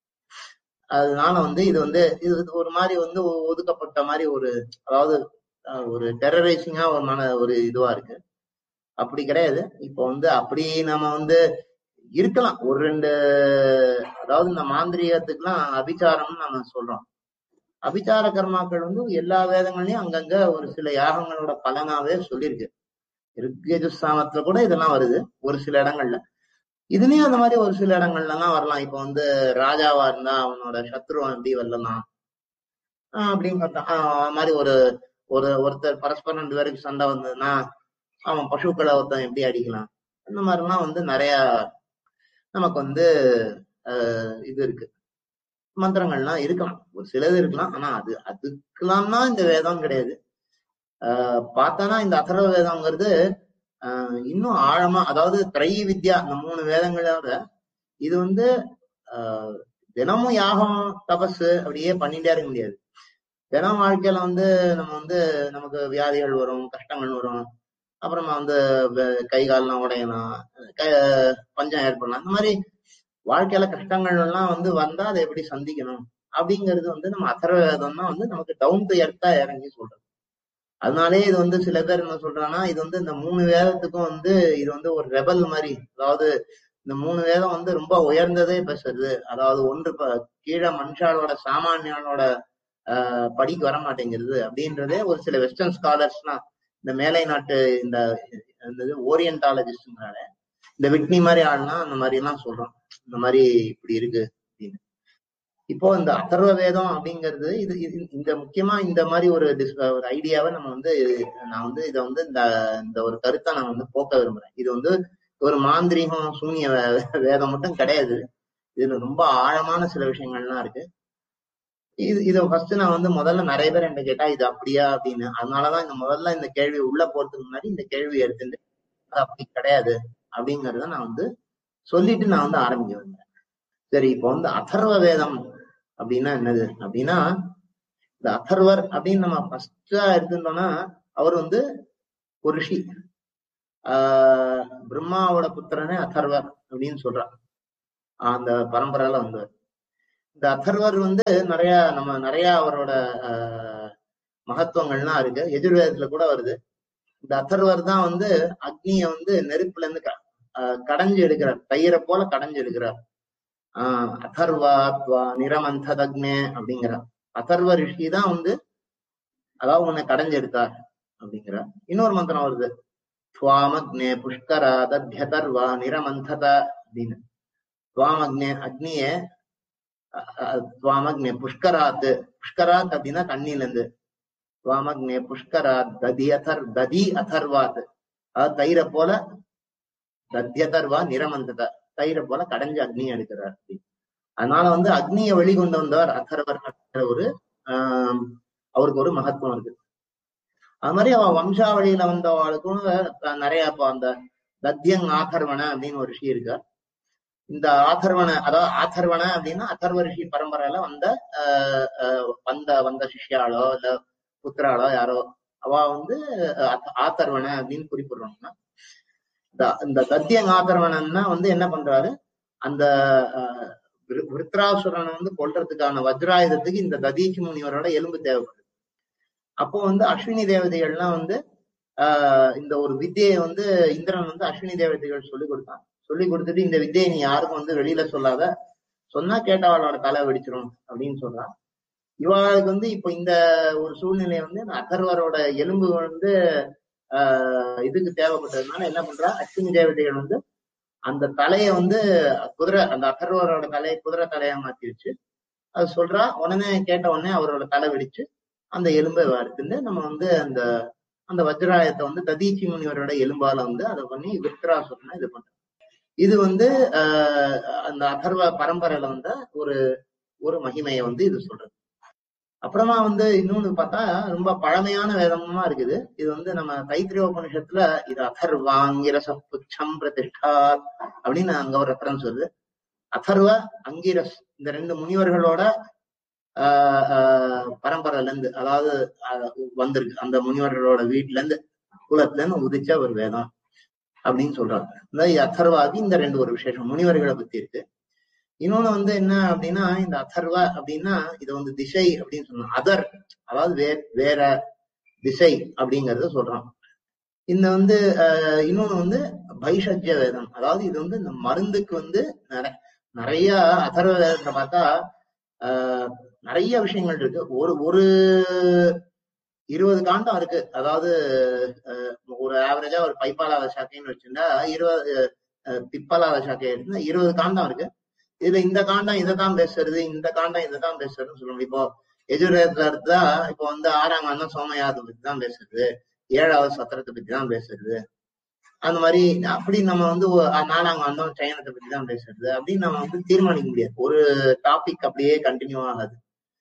அதனால வந்து இது வந்து இது ஒரு மாதிரி வந்து ஒ- ஒதுக்கப்பட்ட மாதிரி ஒரு அதாவது ஆஹ் ஒரு டெரரைசிங்கா ஒரு மன ஒரு இதுவா இருக்கு அப்படி கிடையாது இப்போ வந்து அப்படி நம்ம வந்து இருக்கலாம் ஒரு ரெண்டு அதாவது இந்த மாந்திரிகத்துக்குலாம் அபிச்சாரம்னு நம்ம சொல்றோம் அபிச்சார கர்மாக்கள் வந்து எல்லா வேதங்கள்லயும் அங்கங்க ஒரு சில யாகங்களோட பலனாவே சொல்லியிருக்கு ரிக்யஜுஸ்தாமத்துல கூட இதெல்லாம் வருது ஒரு சில இடங்கள்ல இதுலயும் அந்த மாதிரி ஒரு சில இடங்கள்ல எல்லாம் வரலாம் இப்ப வந்து ராஜாவா இருந்தா அவனோட சத்ருவன் எப்படி வெல்லலாம் ஆஹ் அப்படின்னு பார்த்தா ஆஹ் அது மாதிரி ஒரு ஒரு ஒருத்தர் பரஸ்பரம் ரெண்டு பேருக்கு சண்டை வந்ததுன்னா அவன் பசுக்களை ஒருத்தன் எப்படி அடிக்கலாம் இந்த மாதிரிலாம் வந்து நிறைய நமக்கு வந்து ஆஹ் இது இருக்கு மந்திரங்கள்லாம் இருக்கலாம் ஒரு சிலது இருக்கலாம் ஆனா அது அதுக்கெல்லாம் தான் இந்த வேதம் கிடையாது ஆஹ் பார்த்தோன்னா இந்த அதர்வ வேதம்ங்கிறது ஆஹ் இன்னும் ஆழமா அதாவது திரை வித்யா இந்த மூணு வேதங்களோட இது வந்து ஆஹ் தினமும் யாகம் தபசு அப்படியே பண்ணிட்டே இருக்க முடியாது தினம் வாழ்க்கையில வந்து நம்ம வந்து நமக்கு வியாதிகள் வரும் கஷ்டங்கள் வரும் அப்புறமா வந்து வ- கை கால்லாம் உடையலாம் க- பஞ்சம் ஏற்படலாம் அந்த மாதிரி வாழ்க்கையில கஷ்டங்கள் எல்லாம் வந்து வந்தா அதை எப்படி சந்திக்கணும் அப்படிங்கிறது வந்து நம்ம அதர்வ வேதம் தான் வந்து நமக்கு டவுன் டு எர்த்தா இறங்கி சொல்றது அதனாலே இது வந்து சில பேர் என்ன சொல்றாங்கன்னா இது வந்து இந்த மூணு வேதத்துக்கும் வந்து இது வந்து ஒரு ரெபல் மாதிரி அதாவது இந்த மூணு வேதம் வந்து ரொம்ப உயர்ந்ததே பேசுறது அதாவது ஒன்று ப- கீழே மனுஷாலோட சாமானியாலோட ஆஹ் படிக்கு வர மாட்டேங்கிறது அப்படின்றதே ஒரு சில வெஸ்டர்ன் ஸ்காலர்ஸ்லாம் இந்த மேலை நாட்டு இந்த இந்த ஓரியன்டாலஜிஸ்ட்னால இந்த விட்னி மாதிரி ஆள்லாம் அந்த மாதிரி எல்லாம் சொல்றோம் இந்த மாதிரி இப்படி இருக்கு அப்படின்னு இப்போ இந்த அதர்வ வேதம் அப்படிங்கிறது இது இது- இந்த முக்கியமா இந்த மாதிரி ஒரு dis- ஒரு ஐடியாவை நம்ம வந்து நான் வந்து இதை வந்து இந்த இந்த ஒரு கருத்தை நான் வந்து போக்க விரும்புறேன் இது வந்து ஒரு மாந்திரீகம் சூன்ய வே- வேதம் மட்டும் கிடையாது இதுல ரொம்ப ஆழமான சில விஷயங்கள்லாம் இருக்கு இது இதை ஃபர்ஸ்ட் நான் வந்து முதல்ல நிறைய பேர் என்கிட்ட கேட்டா இது அப்படியா அப்படின்னு அதனாலதான் இந்த முதல்ல இந்த கேள்வி உள்ள போறதுக்கு முன்னாடி இந்த கேள்வி எடுத்துட்டு அது அப்படி கிடையாது அப்படிங்கறத நான் வந்து சொல்லிட்டு நான் வந்து ஆரம்பிக்க வந்தேன் சரி இப்போ வந்து அதர்வ வேதம் அப்படின்னா என்னது அப்படின்னா இந்த அதர்வர் அப்படின்னு நம்ம ஃபர்ஸ்டா எடுத்துட்டோம்னா அவர் வந்து ஒரு ரிஷி ஆஹ் பிரம்மாவோட புத்திரனே அதர்வர் அப்படின்னு சொல்றார் அந்த பரம்பரையில வந்தவர் இந்த அதர்வர் வந்து நிறைய நம்ம நிறைய அவரோட ஆஹ் மகத்துவங்கள்லாம் இருக்கு எதிர்வேதத்துல கூட வருது இந்த அதர்வர் தான் வந்து அக்னியை வந்து நெருப்புல இருந்து க- ஆஹ் கடைஞ்சு எடுக்கிறார் தயிரை போல கடைஞ்சு எடுக்கிறார் ஆஹ் அதர்வா துவா நிரமந்ததக்னே அப்படிங்கிறார் அதர்வ ரிஷி தான் வந்து அதாவது உன்னை கடைஞ்சு எடுத்தார் அப்படிங்கிறார் இன்னொரு மந்திரம் வருது துவாமக்னே புஷ்கரா தத்யதர்வா நிரமந்தத அப்படின்னு துவாமக்னே அக்னியே அஹ் அஹ் துவாமக்னே புஷ்கராத் புஷ்கராத் அப்படின்னா கண்ணில இருந்து துவாமக்னே புஷ்கராத் ததி அதர் ததி அதர்வாத் அதாவது தயிரை போல தத்யதர்வா நிரமந்தத தயிரை போல கடைஞ்சு அக்னி எடுக்கிறார் அப்படின்னு. அதனால வந்து அக்னியை வெளிக்கொண்டு வந்தவர் அதர்வர் அப்படிங்கிற ஒரு ஆஹ் அவருக்கு ஒரு மகத்துவம் இருக்கு அது மாதிரி அவ வம்சாவளியில வந்தவளுக்கும் அஹ் நிறைய இப்போ அந்த தத்யங் ஆதர்வன அப்படின்னு ஒரு ரிஷி இருக்கார் இந்த ஆதர்வன அதாவது ஆதர்வன அப்படின்னா அதர்வ ரிஷி பரம்பரையில வந்த ஆஹ் ஆஹ் வந்த வந்த சிஷ்யாளோ இல்ல புத்திராளோ யாரோ அவ வந்து ஆத்த- ஆத்தர்வன அப்படின்னு குறிப்பிடுறோம்னா இந்த- இந்த தத்தியங் ஆத்தர்வனன்னா வந்து என்ன பண்றாரு அந்த அஹ், விரு- விருத்ராசுரனை வந்து கொல்றதுக்கான வஜ்ராயுதத்துக்கு இந்த ததீச்சி முனிவரோட எலும்பு தேவைப்படுது அப்போ வந்து அஸ்வினி தேவதைகள்லாம் வந்து ஆஹ் இந்த ஒரு வித்தியை வந்து இந்திரன் வந்து அஸ்வினி தேவதைகள் சொல்லி கொடுத்தான் சொல்லி கொடுத்துட்டு இந்த வித்தியை நீ யாருக்கும் வந்து வெளியில சொல்லாத சொன்னா கேட்டவாளோட தலை வெடிச்சிரும் அப்படின்னு சொல்றான் இவாளுக்கு வந்து இப்ப இந்த ஒரு சூழ்நிலை வந்து இந்த அதர்வரோட எலும்பு வந்து ஆஹ் இதுக்கு தேவைப்பட்டதுனால என்ன பண்றா அஸ்வினி தேவதைகள் வந்து அந்த தலையை வந்து குதிரை அந்த அதர்வரோட தலையை குதிரை தலையா மாத்தி வச்சு அது சொல்றா உடனே கேட்ட உடனே அவரோட தலை வெடிச்சு அந்த எலும்பை எடுத்துட்டு நம்ம வந்து அந்த அந்த வஜ்ராயத்தை வந்து ததீச்சி முனிவரோட எலும்பால வந்து அதை பண்ணி விக்ராசுரனை இது பண்றோம் இது வந்து ஆஹ் அந்த அதர்வ பரம்பரையில வந்த ஒரு ஒரு மகிமையை வந்து இது சொல்றது அப்புறமா வந்து இன்னொன்னு பார்த்தா ரொம்ப பழமையான வேதமா இருக்குது இது வந்து நம்ம தைத்திரிய உபநிஷத்துல இது அதர்வாங்கிரச புச்சம் பிரதிஷ்டா அப்படின்னு அங்க ஒரு ரெஃபரன்ஸ் வருது அதர்வ அங்கிரஸ் இந்த ரெண்டு முனிவர்களோட ஆஹ் ஆஹ் பரம்பரையில இருந்து அதாவது ஆஹ் வந்திருக்கு அந்த முனிவர்களோட வீட்டுல இருந்து குலத்துல இருந்து உதிச்ச ஒரு வேதம் அப்படின்னு சொல்றாங்க இந்த அதர்வாதி இந்த ரெண்டு ஒரு விசேஷம் முனிவர்களை பத்தி இருக்கு இன்னொன்னு வந்து என்ன அப்படின்னா இந்த அதர்வ அப்படின்னா இது வந்து திசை அப்படின்னு சொன்னோம் அதர் அதாவது வே வேற திசை அப்படிங்கறத சொல்றான் இந்த வந்து ஆஹ் இன்னொன்னு வந்து பைஷஜ்ய வேதம் அதாவது இது வந்து இந்த மருந்துக்கு வந்து நிறை- நிறைய அதர்வ வேதத்தை பார்த்தா ஆஹ் நிறைய விஷயங்கள் இருக்கு ஒரு ஒரு இருபது காண்டம் இருக்கு அதாவது அஹ், ஒரு ஆவரேஜா ஒரு பைப்பாலாத சாக்கைன்னு வச்சிருந்தா இருபது அஹ், பிப்பலாத சாக்கை இருந்தா இருபது காண்டம் இருக்கு இதுல இந்த காண்டம் இதை தான் பேசுறது இந்த காண்டம் இதை தான் பேசுறதுன்னு சொல்ல முடியும் இப்போ எஜுரேத்துல இருந்தா இப்போ வந்து ஆறாம் காண்டம் சோமயாதத்தை பத்தி தான் பேசுறது ஏழாவது சத்திரத்தை பத்தி தான் பேசுறது அந்த மாதிரி அப்படி நம்ம வந்து ஒ- நாலாம் காண்டம் சயனத்தை பத்தி தான் பேசுறது அப்படின்னு நம்ம வந்து தீர்மானிக்க முடியாது ஒரு டாபிக் அப்படியே கண்டினியூ ஆகாது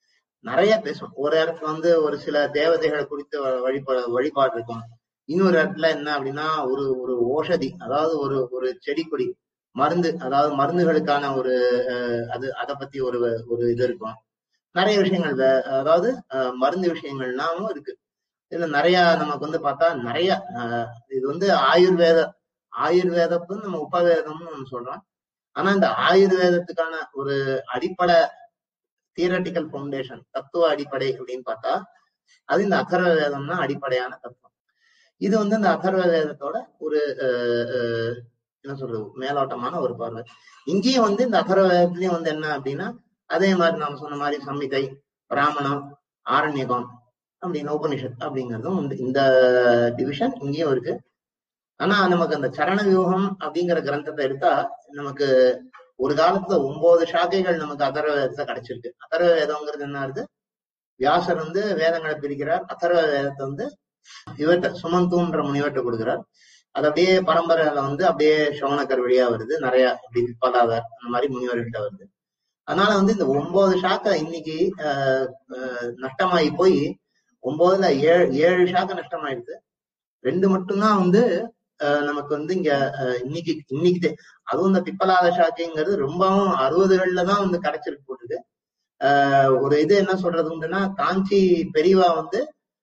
நிறைய பேசும் ஒரு இடத்துல வந்து ஒரு சில தேவதைகளை குறித்து வ- வழிபா வழிபாடு இருக்கும் இன்னொரு இடத்துல என்ன அப்படின்னா ஒரு ஒரு ஓஷதி அதாவது ஒரு ஒரு செடி கொடி மருந்து அதாவது மருந்துகளுக்கான ஒரு அஹ், அது அதை பத்தி ஒரு ஒரு இது இருக்கும் நிறைய விஷயங்கள் வே- அதாவது அஹ், மருந்து விஷயங்கள்லாமும் இருக்கு இதுல நிறைய நமக்கு வந்து பார்த்தா நிறைய அஹ், இது வந்து ஆயுர்வேத ஆயுர்வேதத்தும் நம்ம உபவேதம்னு ஒண்ணு சொல்றோம் ஆனா இந்த ஆயுர்வேதத்துக்கான ஒரு அடிப்படை தியரட்டிக்கல் ஃபவுண்டேஷன் தத்துவ அடிப்படை அப்படின்னு பார்த்தா அது இந்த அகர்வ வேதம்னா அடிப்படையான தத்துவம் இது வந்து இந்த அகர்வ வேதத்தோட ஒரு அஹ், அஹ், என்ன சொல்றது மேலோட்டமான ஒரு பார்வை இங்கேயும் வந்து இந்த அகர்வ வேதத்துலயும் வந்து என்ன அப்படின்னா அதே மாதிரி நாம சொன்ன மாதிரி சம்மிதை பிராமணம் ஆரண்யகம் அப்படின்னு உபனிஷத் அப்படிங்கிறதும் உண்டு இந்த டிவிஷன் இங்கேயும் இருக்கு ஆனா நமக்கு அந்த சரண வியூகம் அப்படிங்கிற கிரந்தத்தை எடுத்தா நமக்கு ஒரு காலத்துல ஒன்பது சாக்கைகள் நமக்கு அதர்வ வேதத்தை கிடைச்சிருக்கு அதர்வ வேதம்ங்கிறது என்ன இருக்கு வியாசர் வந்து வேதங்களை பிரிக்கிறார் அதர்வ வேதத்தை வந்து இவர்கிட்ட சுமந்தூன்ற முனிவர்கிட்ட கொடுக்கிறார் அது அப்படியே பரம்பரையில வந்து அப்படியே சோனக்கர் வழியா வருது நிறைய அப்படி பிற்பலாதர் அந்த மாதிரி முனிவர்கிட்ட வருது அதனால வந்து இந்த ஒன்பது சாக்கை இன்னைக்கு ஆஹ், ஆஹ், நஷ்டமாயி போய் ஒன்பதுல ஏழு ஏழு சாக்கை நஷ்டமாயிடுது ரெண்டு மட்டும்தான் வந்து ஆஹ், நமக்கு வந்து இங்க ஆஹ், இன்னைக்கு இன்னைக்கு தே- அதுவும் இந்த பிப்பலாத சாக்கைங்கிறது ரொம்பவும் அறுபதுகள்ல தான் வந்து கிடைச்சிருக்கு போட்டுருக்கு ஆஹ், ஒரு இது என்ன சொல்றது உண்டுன்னா காஞ்சி பெரியவா வந்து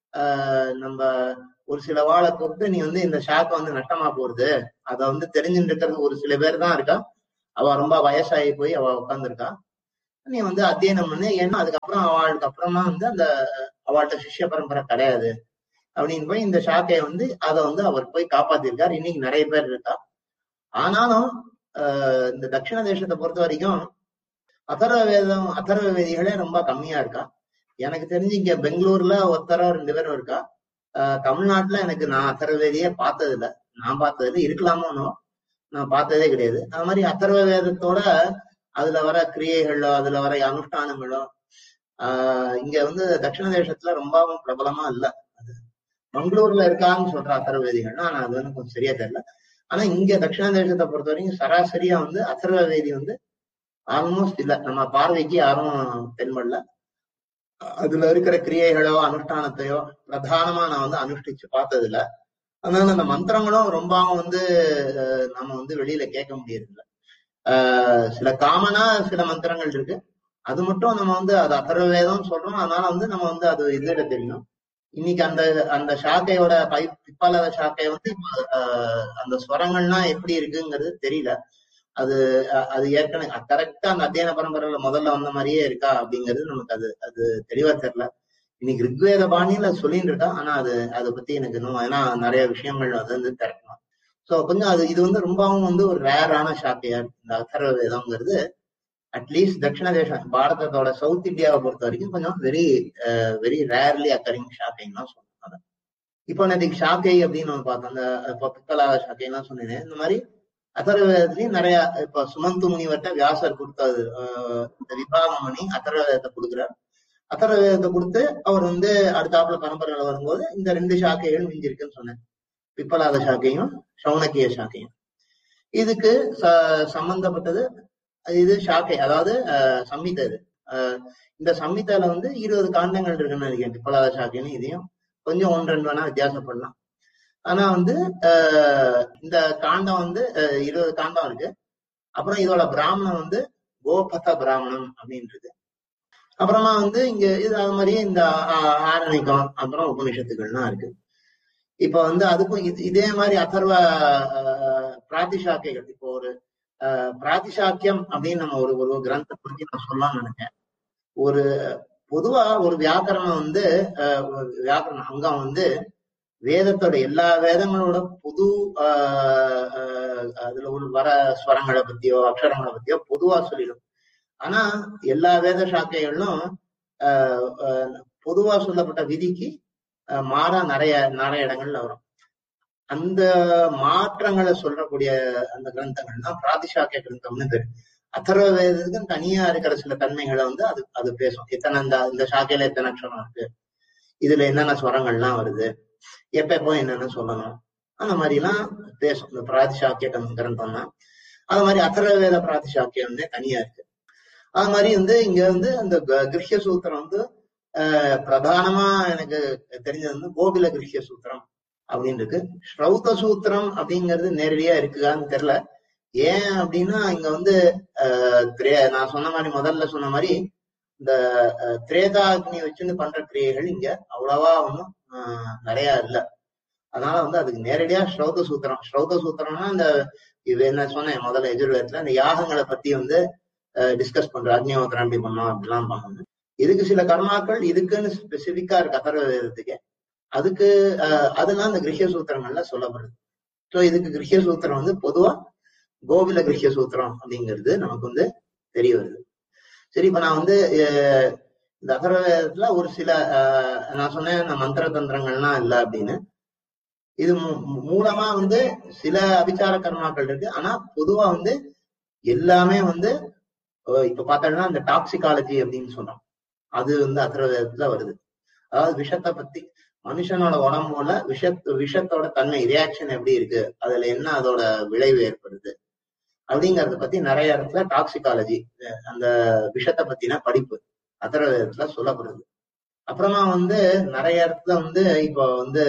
ஆஹ், நம்ம ஒரு சில வாழை கூப்பிட்டு நீ வந்து இந்த ஷாக்கை வந்து நஷ்டமா போறது அத வந்து தெரிஞ்சுட்டு இருக்கிறது ஒரு சில பேர் தான் இருக்கா அவ ரொம்ப வயசாகி போய் அவ உட்காந்துருக்கா நீ வந்து அத்தியனம் பண்ணு ஏன்னா அதுக்கப்புறம் அவளுக்கு அப்புறமா வந்து அந்த அவள்கிட்ட சிஷ்ய பரம்பரை கிடையாது அப்படின்னு போய் இந்த ஷாக்கையை வந்து அதை வந்து அவர் போய் காப்பாத்திருக்கார் இன்னைக்கு நிறைய பேர் இருக்கா ஆனாலும் ஆஹ் இந்த தட்சிண தேசத்தை பொறுத்த வரைக்கும் அதர்வ வேதம் அதர்வ வேதிகளே ரொம்ப கம்மியா இருக்கா எனக்கு தெரிஞ்சு இங்க பெங்களூர்ல ஒருத்தரோ ரெண்டு பேரும் இருக்கா ஆஹ் தமிழ்நாட்டுல எனக்கு நான் அதர்வ வேதியே பார்த்தது இல்ல நான் பார்த்தது இல்ல இருக்கலாமோனோ நான் பார்த்ததே கிடையாது அது மாதிரி அதர்வ வேதத்தோட அதுல வர கிரியைகளோ அதுல வர அனுஷ்டானங்களோ ஆஹ் இங்க வந்து தட்சிண தேசத்துல ரொம்பவும் பிரபலமா இல்ல அது மங்களூர்ல இருக்கான்னு சொல்ற அதர்வ வேதிகள்னா ஆனா அது வந்து கொஞ்சம் சரியா தெரியல ஆனா இங்க தட்சிண தேசத்தை பொறுத்த வரைக்கும் சராசரியா வந்து அதர்வ வேதி வந்து ஆல்மோஸ்ட் இல்ல நம்ம பார்வைக்கு யாரும் தென்படல அதுல இருக்கிற கிரியைகளோ அனுஷ்டானத்தையோ பிரதானமா நான் வந்து அனுஷ்டிச்சு பார்த்தது இல்ல அதனால அந்த மந்திரங்களும் ரொம்பவும் வந்து அஹ், நம்ம வந்து வெளியில கேட்க முடியறதில்ல ஆஹ் சில காமனா சில மந்திரங்கள் இருக்கு அது மட்டும் நம்ம வந்து அது அதர்வ வேதம் சொல்றோம் அதனால வந்து நம்ம வந்து அது இதுல தெரியும் இன்னைக்கு அந்த அந்த சாக்கையோட பை பிப்பாலாத சாக்கை வந்து இப்ப, ஆஹ், அந்த ஸ்வரங்கள்லாம் எப்படி இருக்குங்கிறது தெரியல அது அ- அது ஏற்கனவே கரெக்டா அந்த அத்தியன பரம்பரையில முதல்ல வந்த மாதிரியே இருக்கா அப்படிங்கிறது நமக்கு அது அது தெளிவா தெரியல இன்னைக்கு ரிக்வேத பாணியில சொல்லிட்டு இருக்கா ஆனா அது அதை பத்தி எனக்கு இன்னும் ஏன்னா நிறைய விஷயங்கள் அது வந்து திறக்கணும் சோ கொஞ்சம் அது இது வந்து ரொம்பவும் வந்து ஒரு ரேரான சாக்கையா இருக்கு இந்த அதர்வ வேதம்ங்கிறது அட்லீஸ்ட் தட்சிண தேசம் பாரதத்தோட சவுத் இந்தியாவை பொறுத்த வரைக்கும் கொஞ்சம் வெரி வெரி ரேர்லி அக்கரிங் ஷாக்கைன்னு தான் சொல்லுவாங்க இப்போ நேற்றுக்கு ஷாக்கை அப்படின்னு ஒண்ணு பார்த்தோம் அந்த இப்போ பித்தளா ஷாக்கைலாம் சொன்னேன் இந்த மாதிரி அதர்வேதத்துலயும் நிறைய இப்ப சுமந்து முனிவர்கிட்ட வியாசர் கொடுத்தாரு ஆஹ் இந்த விபாகம் பண்ணி அதர்வேதத்தை கொடுக்குறார் அதர்வேதத்தை கொடுத்து அவர் வந்து அடுத்தாப்புல பரம்பரையில வரும்போது இந்த ரெண்டு சாக்கைகள் மிஞ்சிருக்குன்னு சொன்னேன் பிப்பலாத சாக்கையும் சௌனக்கிய சாக்கையும் இதுக்கு ச- சம்பந்தப்பட்டது இது ஷாக்கை அதாவது ஆஹ் சம்மிதை இது ஆஹ் இந்த சம்மிதால வந்து இருபது காண்டங்கள் இருக்குன்னு நினைக்கிறேன் பிப்பலாத சாக்கைன்னு இதையும் கொஞ்சம் ஒன்று ரெண்டு வேணா வித்தியாசப்படலாம் ஆனா வந்து ஆஹ் இந்த காண்டம் வந்து ஆஹ் இருபது காண்டம் இருக்கு அப்புறம் இதோட பிராமணம் வந்து கோபத பிராமணம் அப்படின்றது அப்புறமா வந்து இங்க இது அது மாதிரியே இந்த ஆ- ஆரணிக்கம் அப்புறம் உபனிஷத்துக்கள்லாம் இருக்கு இப்ப வந்து அதுக்கும் இது- இதே மாதிரி அதர்வ ஆஹ், பிராதிசாக்கைகள் இப்போ ஒரு ஆஹ், பிராதிசாக்கியம் அப்படின்னு நம்ம ஒரு ஒரு கிரந்தத்தை பத்தி நான் சொல்லலாம்னு நினைச்சேன் ஒரு பொதுவா ஒரு வியாக்கரணம் வந்து ஆஹ், ஒரு வியாக்கரண அங்கம் வந்து வேதத்தோட எல்லா வேதங்களோட பொது ஆஹ், ஆஹ், அதுல உள்ள வர ஸ்வரங்களை பத்தியோ அக்ஷரங்களை பத்தியோ பொதுவா சொல்லிடும் ஆனா எல்லா வேத சாக்கைகளும் ஆஹ், ஆஹ், பொதுவா சொல்லப்பட்ட விதிக்கு ஆஹ், மாறா நிறைய நிறைய இடங்கள்ல வரும் அந்த மாற்றங்களை சொல்லக்கூடிய அந்த கிரந்தங்கள் தான் பிராதிசாக்கிய கிரந்தம்னு பேரு அதர்வ வேதத்துக்கு தனியா இருக்கிற சில தன்மைகளை வந்து அது அது பேசும் எத்தனை இந்த இந்த சாக்கையில எத்தனை அக்ஷரம் இருக்கு இதுல என்னென்ன ஸ்வரங்கள்லாம் வருது எப்ப எப்போ என்னென்ன சொல்லணும் அந்த மாதிரி எல்லாம் பேசும் இந்த பிராதிசாக்கிய கிரந்த- கிரந்தம் தான் அது மாதிரி அதர்வ வேத பிராதிசாக்கியம் வந்து தனியா இருக்கு அது மாதிரி வந்து இங்க வந்து அந்த க- கிருஹ்ய சூத்திரம் வந்து ஆஹ், பிரதானமா எனக்கு தெரிஞ்சது வந்து கோகுல கிருஹ்ய சூத்திரம் அப்படின்னு இருக்கு ஸ்ரௌத சூத்திரம் அப்படிங்கிறது நேரடியா இருக்குதான்னு தெரியல ஏன் அப்படின்னா இங்க வந்து ஆஹ், திரே- நான் சொன்ன மாதிரி முதல்ல சொன்ன மாதிரி இந்த ஆஹ், திரேதாக்னி வச்சுன்னு பண்ற கிரியைகள் இங்க அவ்வளவா ஒன்றும் நிறைய இல்ல அதனால வந்து அதுக்கு நேரடியா ஸ்ரௌத சூத்திரம் ஸ்ரௌத சூத்திரம்னா இந்த இது என்ன சொன்னேன் முதல்ல எதிர்வேதத்துல இந்த யாகங்களை பத்தி வந்து டிஸ்கஸ் பண்ற அக்னிஹோத்திரம் எப்படி பண்ணோம் அப்படிலாம் பண்ணணும் இதுக்கு சில கர்மாக்கள் இதுக்குன்னு ஸ்பெசிபிக்கா இருக்கு அதர்வ வேதத்துக்கு அதுக்கு அஹ், அதெல்லாம் இந்த கிரகிய சூத்திரங்கள்ல சொல்லப்படுது ஸோ இதுக்கு கிரகிய சூத்திரம் வந்து பொதுவா கோவில கிரகிய சூத்திரம் அப்படிங்கிறது நமக்கு வந்து தெரிய வருது சரி இப்ப நான் வந்து அஹ், இந்த அதர்வ வேதத்துல ஒரு சில அஹ், நான் சொன்னேன் இந்த மந்திர தந்திரங்கள்லாம் இல்ல அப்படின்னு இது மூ- மூ- மூலமா வந்து சில அபிச்சார கர்மாக்கள் இருக்கு ஆனா பொதுவா வந்து எல்லாமே வந்து அஹ் இப்ப பார்த்தோம்னா இந்த டாக்ஸிகாலஜி அப்படின்னு சொல்றோம் அது வந்து அதர்வேதத்துல வருது அதாவது விஷத்தை பத்தி மனுஷனோட உடம்புல விஷ விஷத்தோட தன்மை ரியாக்ஷன் எப்படி இருக்கு அதுல என்ன அதோட விளைவு ஏற்படுது அப்படிங்கறத பத்தி நிறைய இடத்துல டாக்ஸிகாலஜி அந்த விஷத்தை பத்தின படிப்பு அதர்வேதத்துல சொல்லப்படுது அப்புறமா வந்து நிறைய இடத்துல வந்து இப்போ வந்து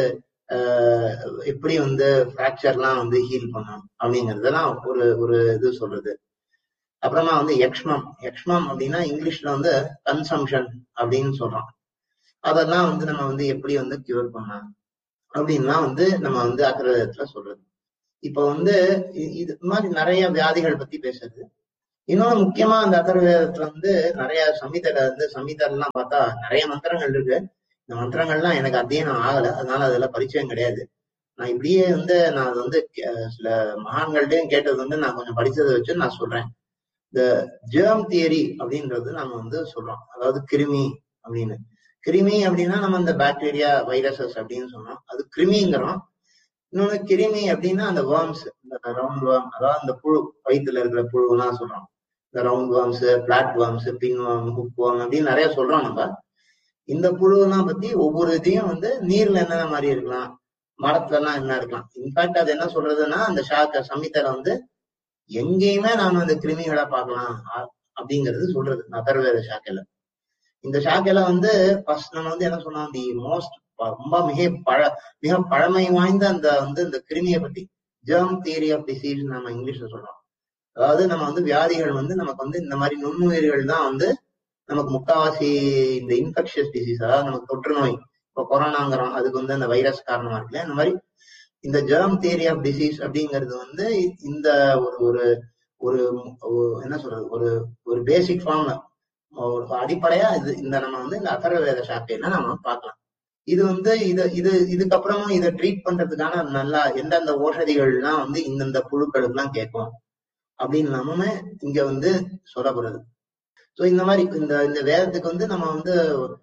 ஆஹ் எப்படி வந்து ஃப்ராக்சர்லாம் வந்து ஹீல் பண்ணணும் அப்படிங்கறதெல்லாம் ஒரு ஒரு இது சொல்றது அப்புறமா வந்து யக்ஷ்மம் யக்ஷ்மம் அப்படின்னா இங்கிலீஷ்ல வந்து கன்சம்ஷன் அப்படின்னு சொல்றோம் அதெல்லாம் வந்து நம்ம வந்து எப்படி வந்து கியூர் பண்ணலாம் அப்படின்லாம் வந்து நம்ம வந்து அக்ரதத்துல சொல்றது இப்போ வந்து இ- இது மாதிரி நிறைய வியாதிகள் பத்தி பேசுறது இன்னொன்னு முக்கியமா அந்த அதர்வேதத்துல வந்து நிறைய சம்ஹிதையில வந்து சம்ஹிதெல்லாம் பார்த்தா நிறைய மந்திரங்கள் இருக்கு இந்த மந்திரங்கள்லாம் எனக்கு அத்தியனம் ஆகல அதனால அதுல பரிச்சயம் கிடையாது நான் இப்படியே வந்து நான் அது வந்து கே- சில மகான்கள்டையும் கேட்டது வந்து நான் கொஞ்சம் படிச்சதை வச்சு நான் சொல்றேன் இந்த ஜேர்ம் தியரி அப்படின்றது நம்ம வந்து சொல்றோம் அதாவது கிருமி அப்படின்னு கிருமி அப்படின்னா நம்ம இந்த பாக்டீரியா வைரஸஸ் அப்படின்னு சொன்னோம் அது கிருமிங்கிறோம் இன்னொன்னு கிருமி அப்படின்னா அந்த வேர்ம்ஸ் இந்த ரவுண்ட் வேர்ம் அதாவது அந்த புழு வயித்துல இருக்கிற புழுலாம் சொல்றோம் இந்த round worms flat worms pin worm hook worm அப்படின்னு நிறைய சொல்றோம் நம்ம இந்த புழுவெல்லாம் பத்தி ஒவ்வொரு இதையும் வந்து நீர்ல என்னென்ன மாதிரி இருக்கலாம் மரத்துல எல்லாம் என்ன இருக்கலாம் இன்ஃபேக்ட் அது என்ன சொல்றதுன்னா அந்த ஷாக்க சம்மித்தல வந்து எங்கேயுமே நாம அந்த கிருமிகளை பார்க்கலாம் அ- அப்படிங்கிறது சொல்றது அதர்வேத சாக்கையில இந்த சாக்கையில வந்து ஃபர்ஸ்ட் நம்ம வந்து என்ன சொன்னோம் தி மோஸ்ட் ரொம்ப மிக பழ மிக பழமை வாய்ந்த அந்த வந்து இந்த கிருமியை பத்தி ஜெர்ம் தியரி ஆஃப் டிசீஸ் நம்ம இங்கிலீஷ்ல சொல்றோம் அதாவது நம்ம வந்து வியாதிகள் வந்து நமக்கு வந்து இந்த மாதிரி நுண்ணுயிர்கள் தான் வந்து நமக்கு முக்காவாசி இந்த இன்ஃபெக்ஷியஸ் டிசீஸ் அதாவது நமக்கு தொற்று நோய் இப்போ கொரோனாங்கிறோம் அதுக்கு வந்து அந்த வைரஸ் காரணமா இருக்குல்ல இந்த மாதிரி இந்த ஜெர்ம் தியரி ஆஃப் டிசீஸ் அப்படிங்கிறது வந்து இந்த ஒரு ஒரு ஒரு ஒரு- என்ன சொல்றது ஒரு ஒரு பேசிக் ஃபார்ம்ல ஒரு அடிப்படையா இது இந்த நம்ம வந்து இந்த அகர வேத சாக்கையில நம்ம பார்க்கலாம் இது வந்து இது இது இதுக்கப்புறமும் இதை ட்ரீட் பண்றதுக்கான நல்லா எந்தெந்த ஓஷதிகள்லாம் வந்து இந்தந்த புழுக்களுக்கு எல்லாம் கேட்கும் அப்படின்னு நம்ம இங்க வந்து சொல்லப்படுறது சோ இந்த மாதிரி இந்த இந்த வேதத்துக்கு வந்து நம்ம வந்து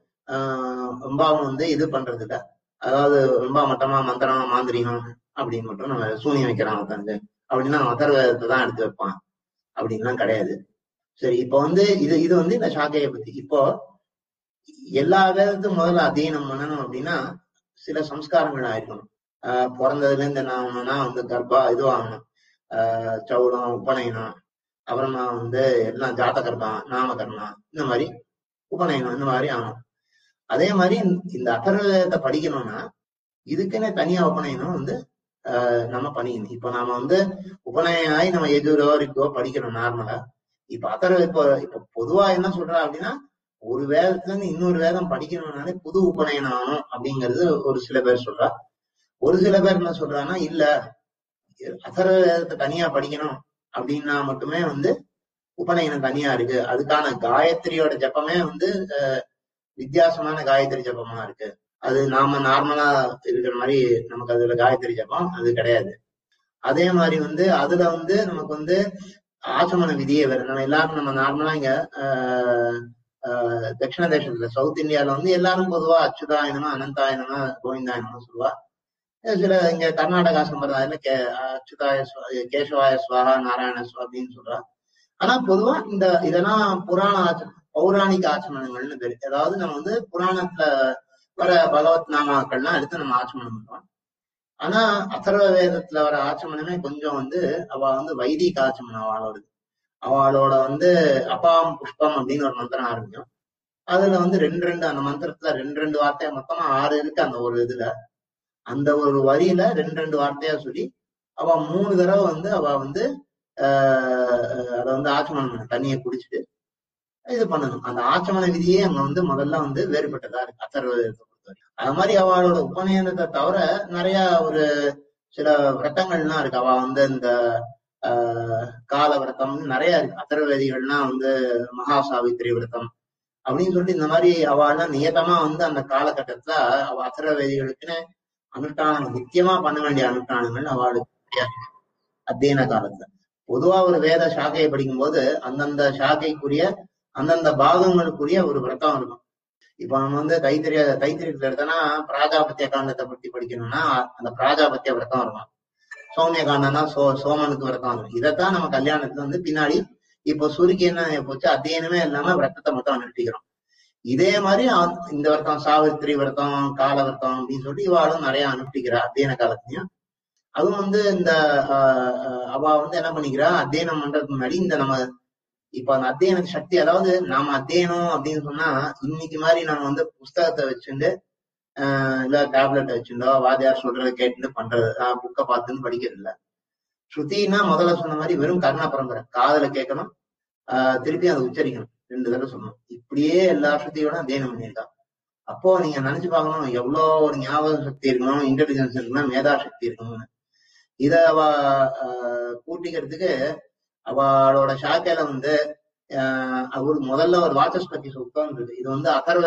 ஆஹ் ரொம்பவும் வந்து இது பண்றது இல்ல அதாவது ரொம்ப மட்டமா மந்திரம் மாந்திரிகம் அப்படின்னு மட்டும் நம்ம சூனியம் வைக்கிறான் உட்காந்து அப்படின்னா அவன் அதர் வேதத்தை தான் எடுத்து வைப்பான் அப்படின்லாம் கிடையாது சரி இப்போ வந்து இது இது வந்து இந்த சாக்கையை பத்தி இப்போ எல்லா வேதத்தும் முதல்ல அத்தியனம் பண்ணணும் அப்படின்னா சில சம்ஸ்காரங்கள் ஆயிருக்கணும் ஆஹ் பிறந்ததுல இருந்து என்ன ஆகணும்னா வந்து கர்ப்பா இதுவாகணும் ஆஹ் சௌடம் உபநயனம் அப்புறமா வந்து எல்லாம் ஜாத கர்ப்பம் நாமகர்ணம் இந்த மாதிரி உபநயனம் இந்த மாதிரி ஆகணும் அதே மாதிரி இந்த- இந்த அகர்வேதத்தை படிக்கணும்னா இதுக்குன்னு தனியா உபநயனம் வந்து ஆஹ் நம்ம பண்ணிக்கணும் இப்போ நாம வந்து உபநயனம் ஆகி நம்ம எஜுரோ இருக்கோ படிக்கணும் நார்மலா இப்ப அதர் இப்போ இப்ப பொதுவா என்ன சொல்றா அப்படின்னா ஒரு வேதத்துல இருந்து இன்னொரு வேதம் படிக்கணும்னாலே புது உபநயனம் ஆகணும் அப்படிங்கிறது ஒரு சில பேர் சொல்றா ஒரு சில பேர் என்ன சொல்றாங்கன்னா இல்ல அதர்வ வேதத்தை தனியா படிக்கணும் அப்படின்னா மட்டுமே வந்து உபநயனம் தனியா இருக்கு அதுக்கான காயத்ரியோட ஜபமே வந்து அஹ், வித்தியாசமான காயத்ரி ஜபமா இருக்கு அது நாம நார்மலா இருக்கிற மாதிரி நமக்கு அதுல காயத்ரி ஜபம் அது கிடையாது அதே மாதிரி வந்து அதுல வந்து நமக்கு வந்து ஆச்சமன விதியே வேற நம்ம எல்லாரும் நம்ம நார்மலா இங்க ஆஹ் ஆஹ் தட்சிண தேசத்துல சவுத் இந்தியால வந்து எல்லாரும் பொதுவா அச்சுதாயனமா அனந்தாயனமா கோவிந்தாயனமா சொல்லுவா சில இங்க கர்நாடகா சம்பிரதாயத்துல கே அச்சுதாய சுவா- கேசவாய சுவாகா நாராயண சுவா அப்படின்னு சொல்றா ஆனா பொதுவா இந்த இதெல்லாம் புராண ஆச்ச பௌராணிக ஆச்சமனங்கள்னு பேரு அதாவது நம்ம வந்து புராணத்துல வர பகவத் நாமாக்கள்லாம் எடுத்து நம்ம ஆச்சமனம் பண்றோம் ஆனா அதர்வ வேதத்துல வர ஆச்சமனமே கொஞ்சம் வந்து அவ வந்து வைதிக ஆச்சமனம் அவளோடது அவளோட வந்து அபாம் புஷ்பம் அப்படின்னு ஒரு மந்திரம் ஆரம்பிக்கும் அதுல வந்து ரெண்டு ரெண்டு அந்த மந்திரத்துல ரெண்டு ரெண்டு வார்த்தையா மொத்தமா ஆறு இருக்கு அந்த ஒரு இதுல அந்த ஒரு வரியில ரெண்டு ரெண்டு வார்த்தையா சொல்லி அவ மூணு தடவை வந்து அவ வந்து ஆஹ் அதை வந்து ஆச்சமனம் பண்ண தண்ணியை குடிச்சிட்டு இது பண்ணணும் அந்த ஆச்சமன விதியே அங்க வந்து முதல்ல வந்து வேறுபட்டதா இருக்கு அதர்வ வேதத்தை பொறுத்தவரைக்கும் அது மாதிரி அவளோட உபநயனத்தை தவிர நிறைய ஒரு சில விரதங்கள்லாம் இருக்கு அவ வந்து இந்த ஆஹ் கால விரதம் நிறைய இருக்கு அதர்வேதிகள்லாம் வந்து மகா சாவித்திரி விரதம் அப்படின்னு சொல்லிட்டு இந்த மாதிரி அவள்லாம் நியதமா வந்து அந்த காலகட்டத்துல அவ அதர்வேதிகளுக்குன்னு அனுஷ்டானம் முக்கியமா பண்ண வேண்டிய அனுஷ்டானங்கள் அவளுக்கு கிடையாது அத்தியன காலத்துல பொதுவா ஒரு வேத சாக்கையை படிக்கும்போது அந்தந்த சாக்கைக்குரிய அந்தந்த பாகங்களுக்குரிய ஒரு விரதம் இருக்கும் இப்ப நம்ம வந்து தைத்திரிய தைத்திரியத்துல எடுத்தோம்னா பிராஜாபத்திய காண்டத்தை பத்தி படிக்கணும்னா அந்த பிராஜாபத்திய விரதம் இருக்கும் சௌமிய காண்டம்னா சோ சோமனுக்கு விரதம் இருக்கும் இதைத்தான் நம்ம கல்யாணத்துல வந்து பின்னாடி இப்போ சுருக்கி என்ன ஆகி போச்சு அத்தியனமே இல்லாம விரதத்தை மட்டும் அனுஷ்டிக்கிறோம் இதே மாதிரி அ- இந்த விரதம் சாவித்திரி விரதம் கால விரதம் அப்படின்னு சொல்லிட்டு இவாளும் நிறைய அனுஷ்டிக்கிறா அத்தியன காலத்துலயும் அதுவும் வந்து இந்த ஆஹ், ஆஹ், அவ வந்து என்ன பண்ணிக்கிறா அத்தியனம் பண்றதுக்கு முன்னாடி இந்த நம்ம இப்ப அந்த அத்தியன சக்தி அதாவது நாம அத்தியனம் அப்படின்னு சொன்னா இன்னைக்கு மாதிரி நம்ம வந்து புஸ்தகத்தை வச்சுட்டு ஆஹ் இல்ல டேப்லெட் வச்சுட்டோ வாத்தியார் சொல்றதை கேட்டுட்டு பண்றது புக்கை பார்த்துன்னு படிக்கிறது இல்ல ஸ்ருதினா முதல்ல சொன்ன மாதிரி வெறும் கர்ண பரம்பரை காதுல கேட்கணும் ஆஹ் திருப்பி அதை உச்சரிக்கணும் ரெண்டு தடவை சொல்லணும் இப்படியே எல்லா ஸ்ருதியோட அத்தியனம் பண்ணியிருக்கா அப்போ நீங்க நினைச்சு பார்க்கணும் எவ்வளவு ஒரு ஞாபக சக்தி இருக்கணும் இன்டெலிஜென்ஸ் இருக்கணும் மேதா சக்தி இருக்கணும்னு இத அவ ஆஹ் கூட்டிக்கிறதுக்கு அவளோட சாக்கையில வந்து ஆஹ் ஒரு முதல்ல ஒரு வாசஸ்பதி சுத்தம் இருக்கு இது வந்து அகர்வ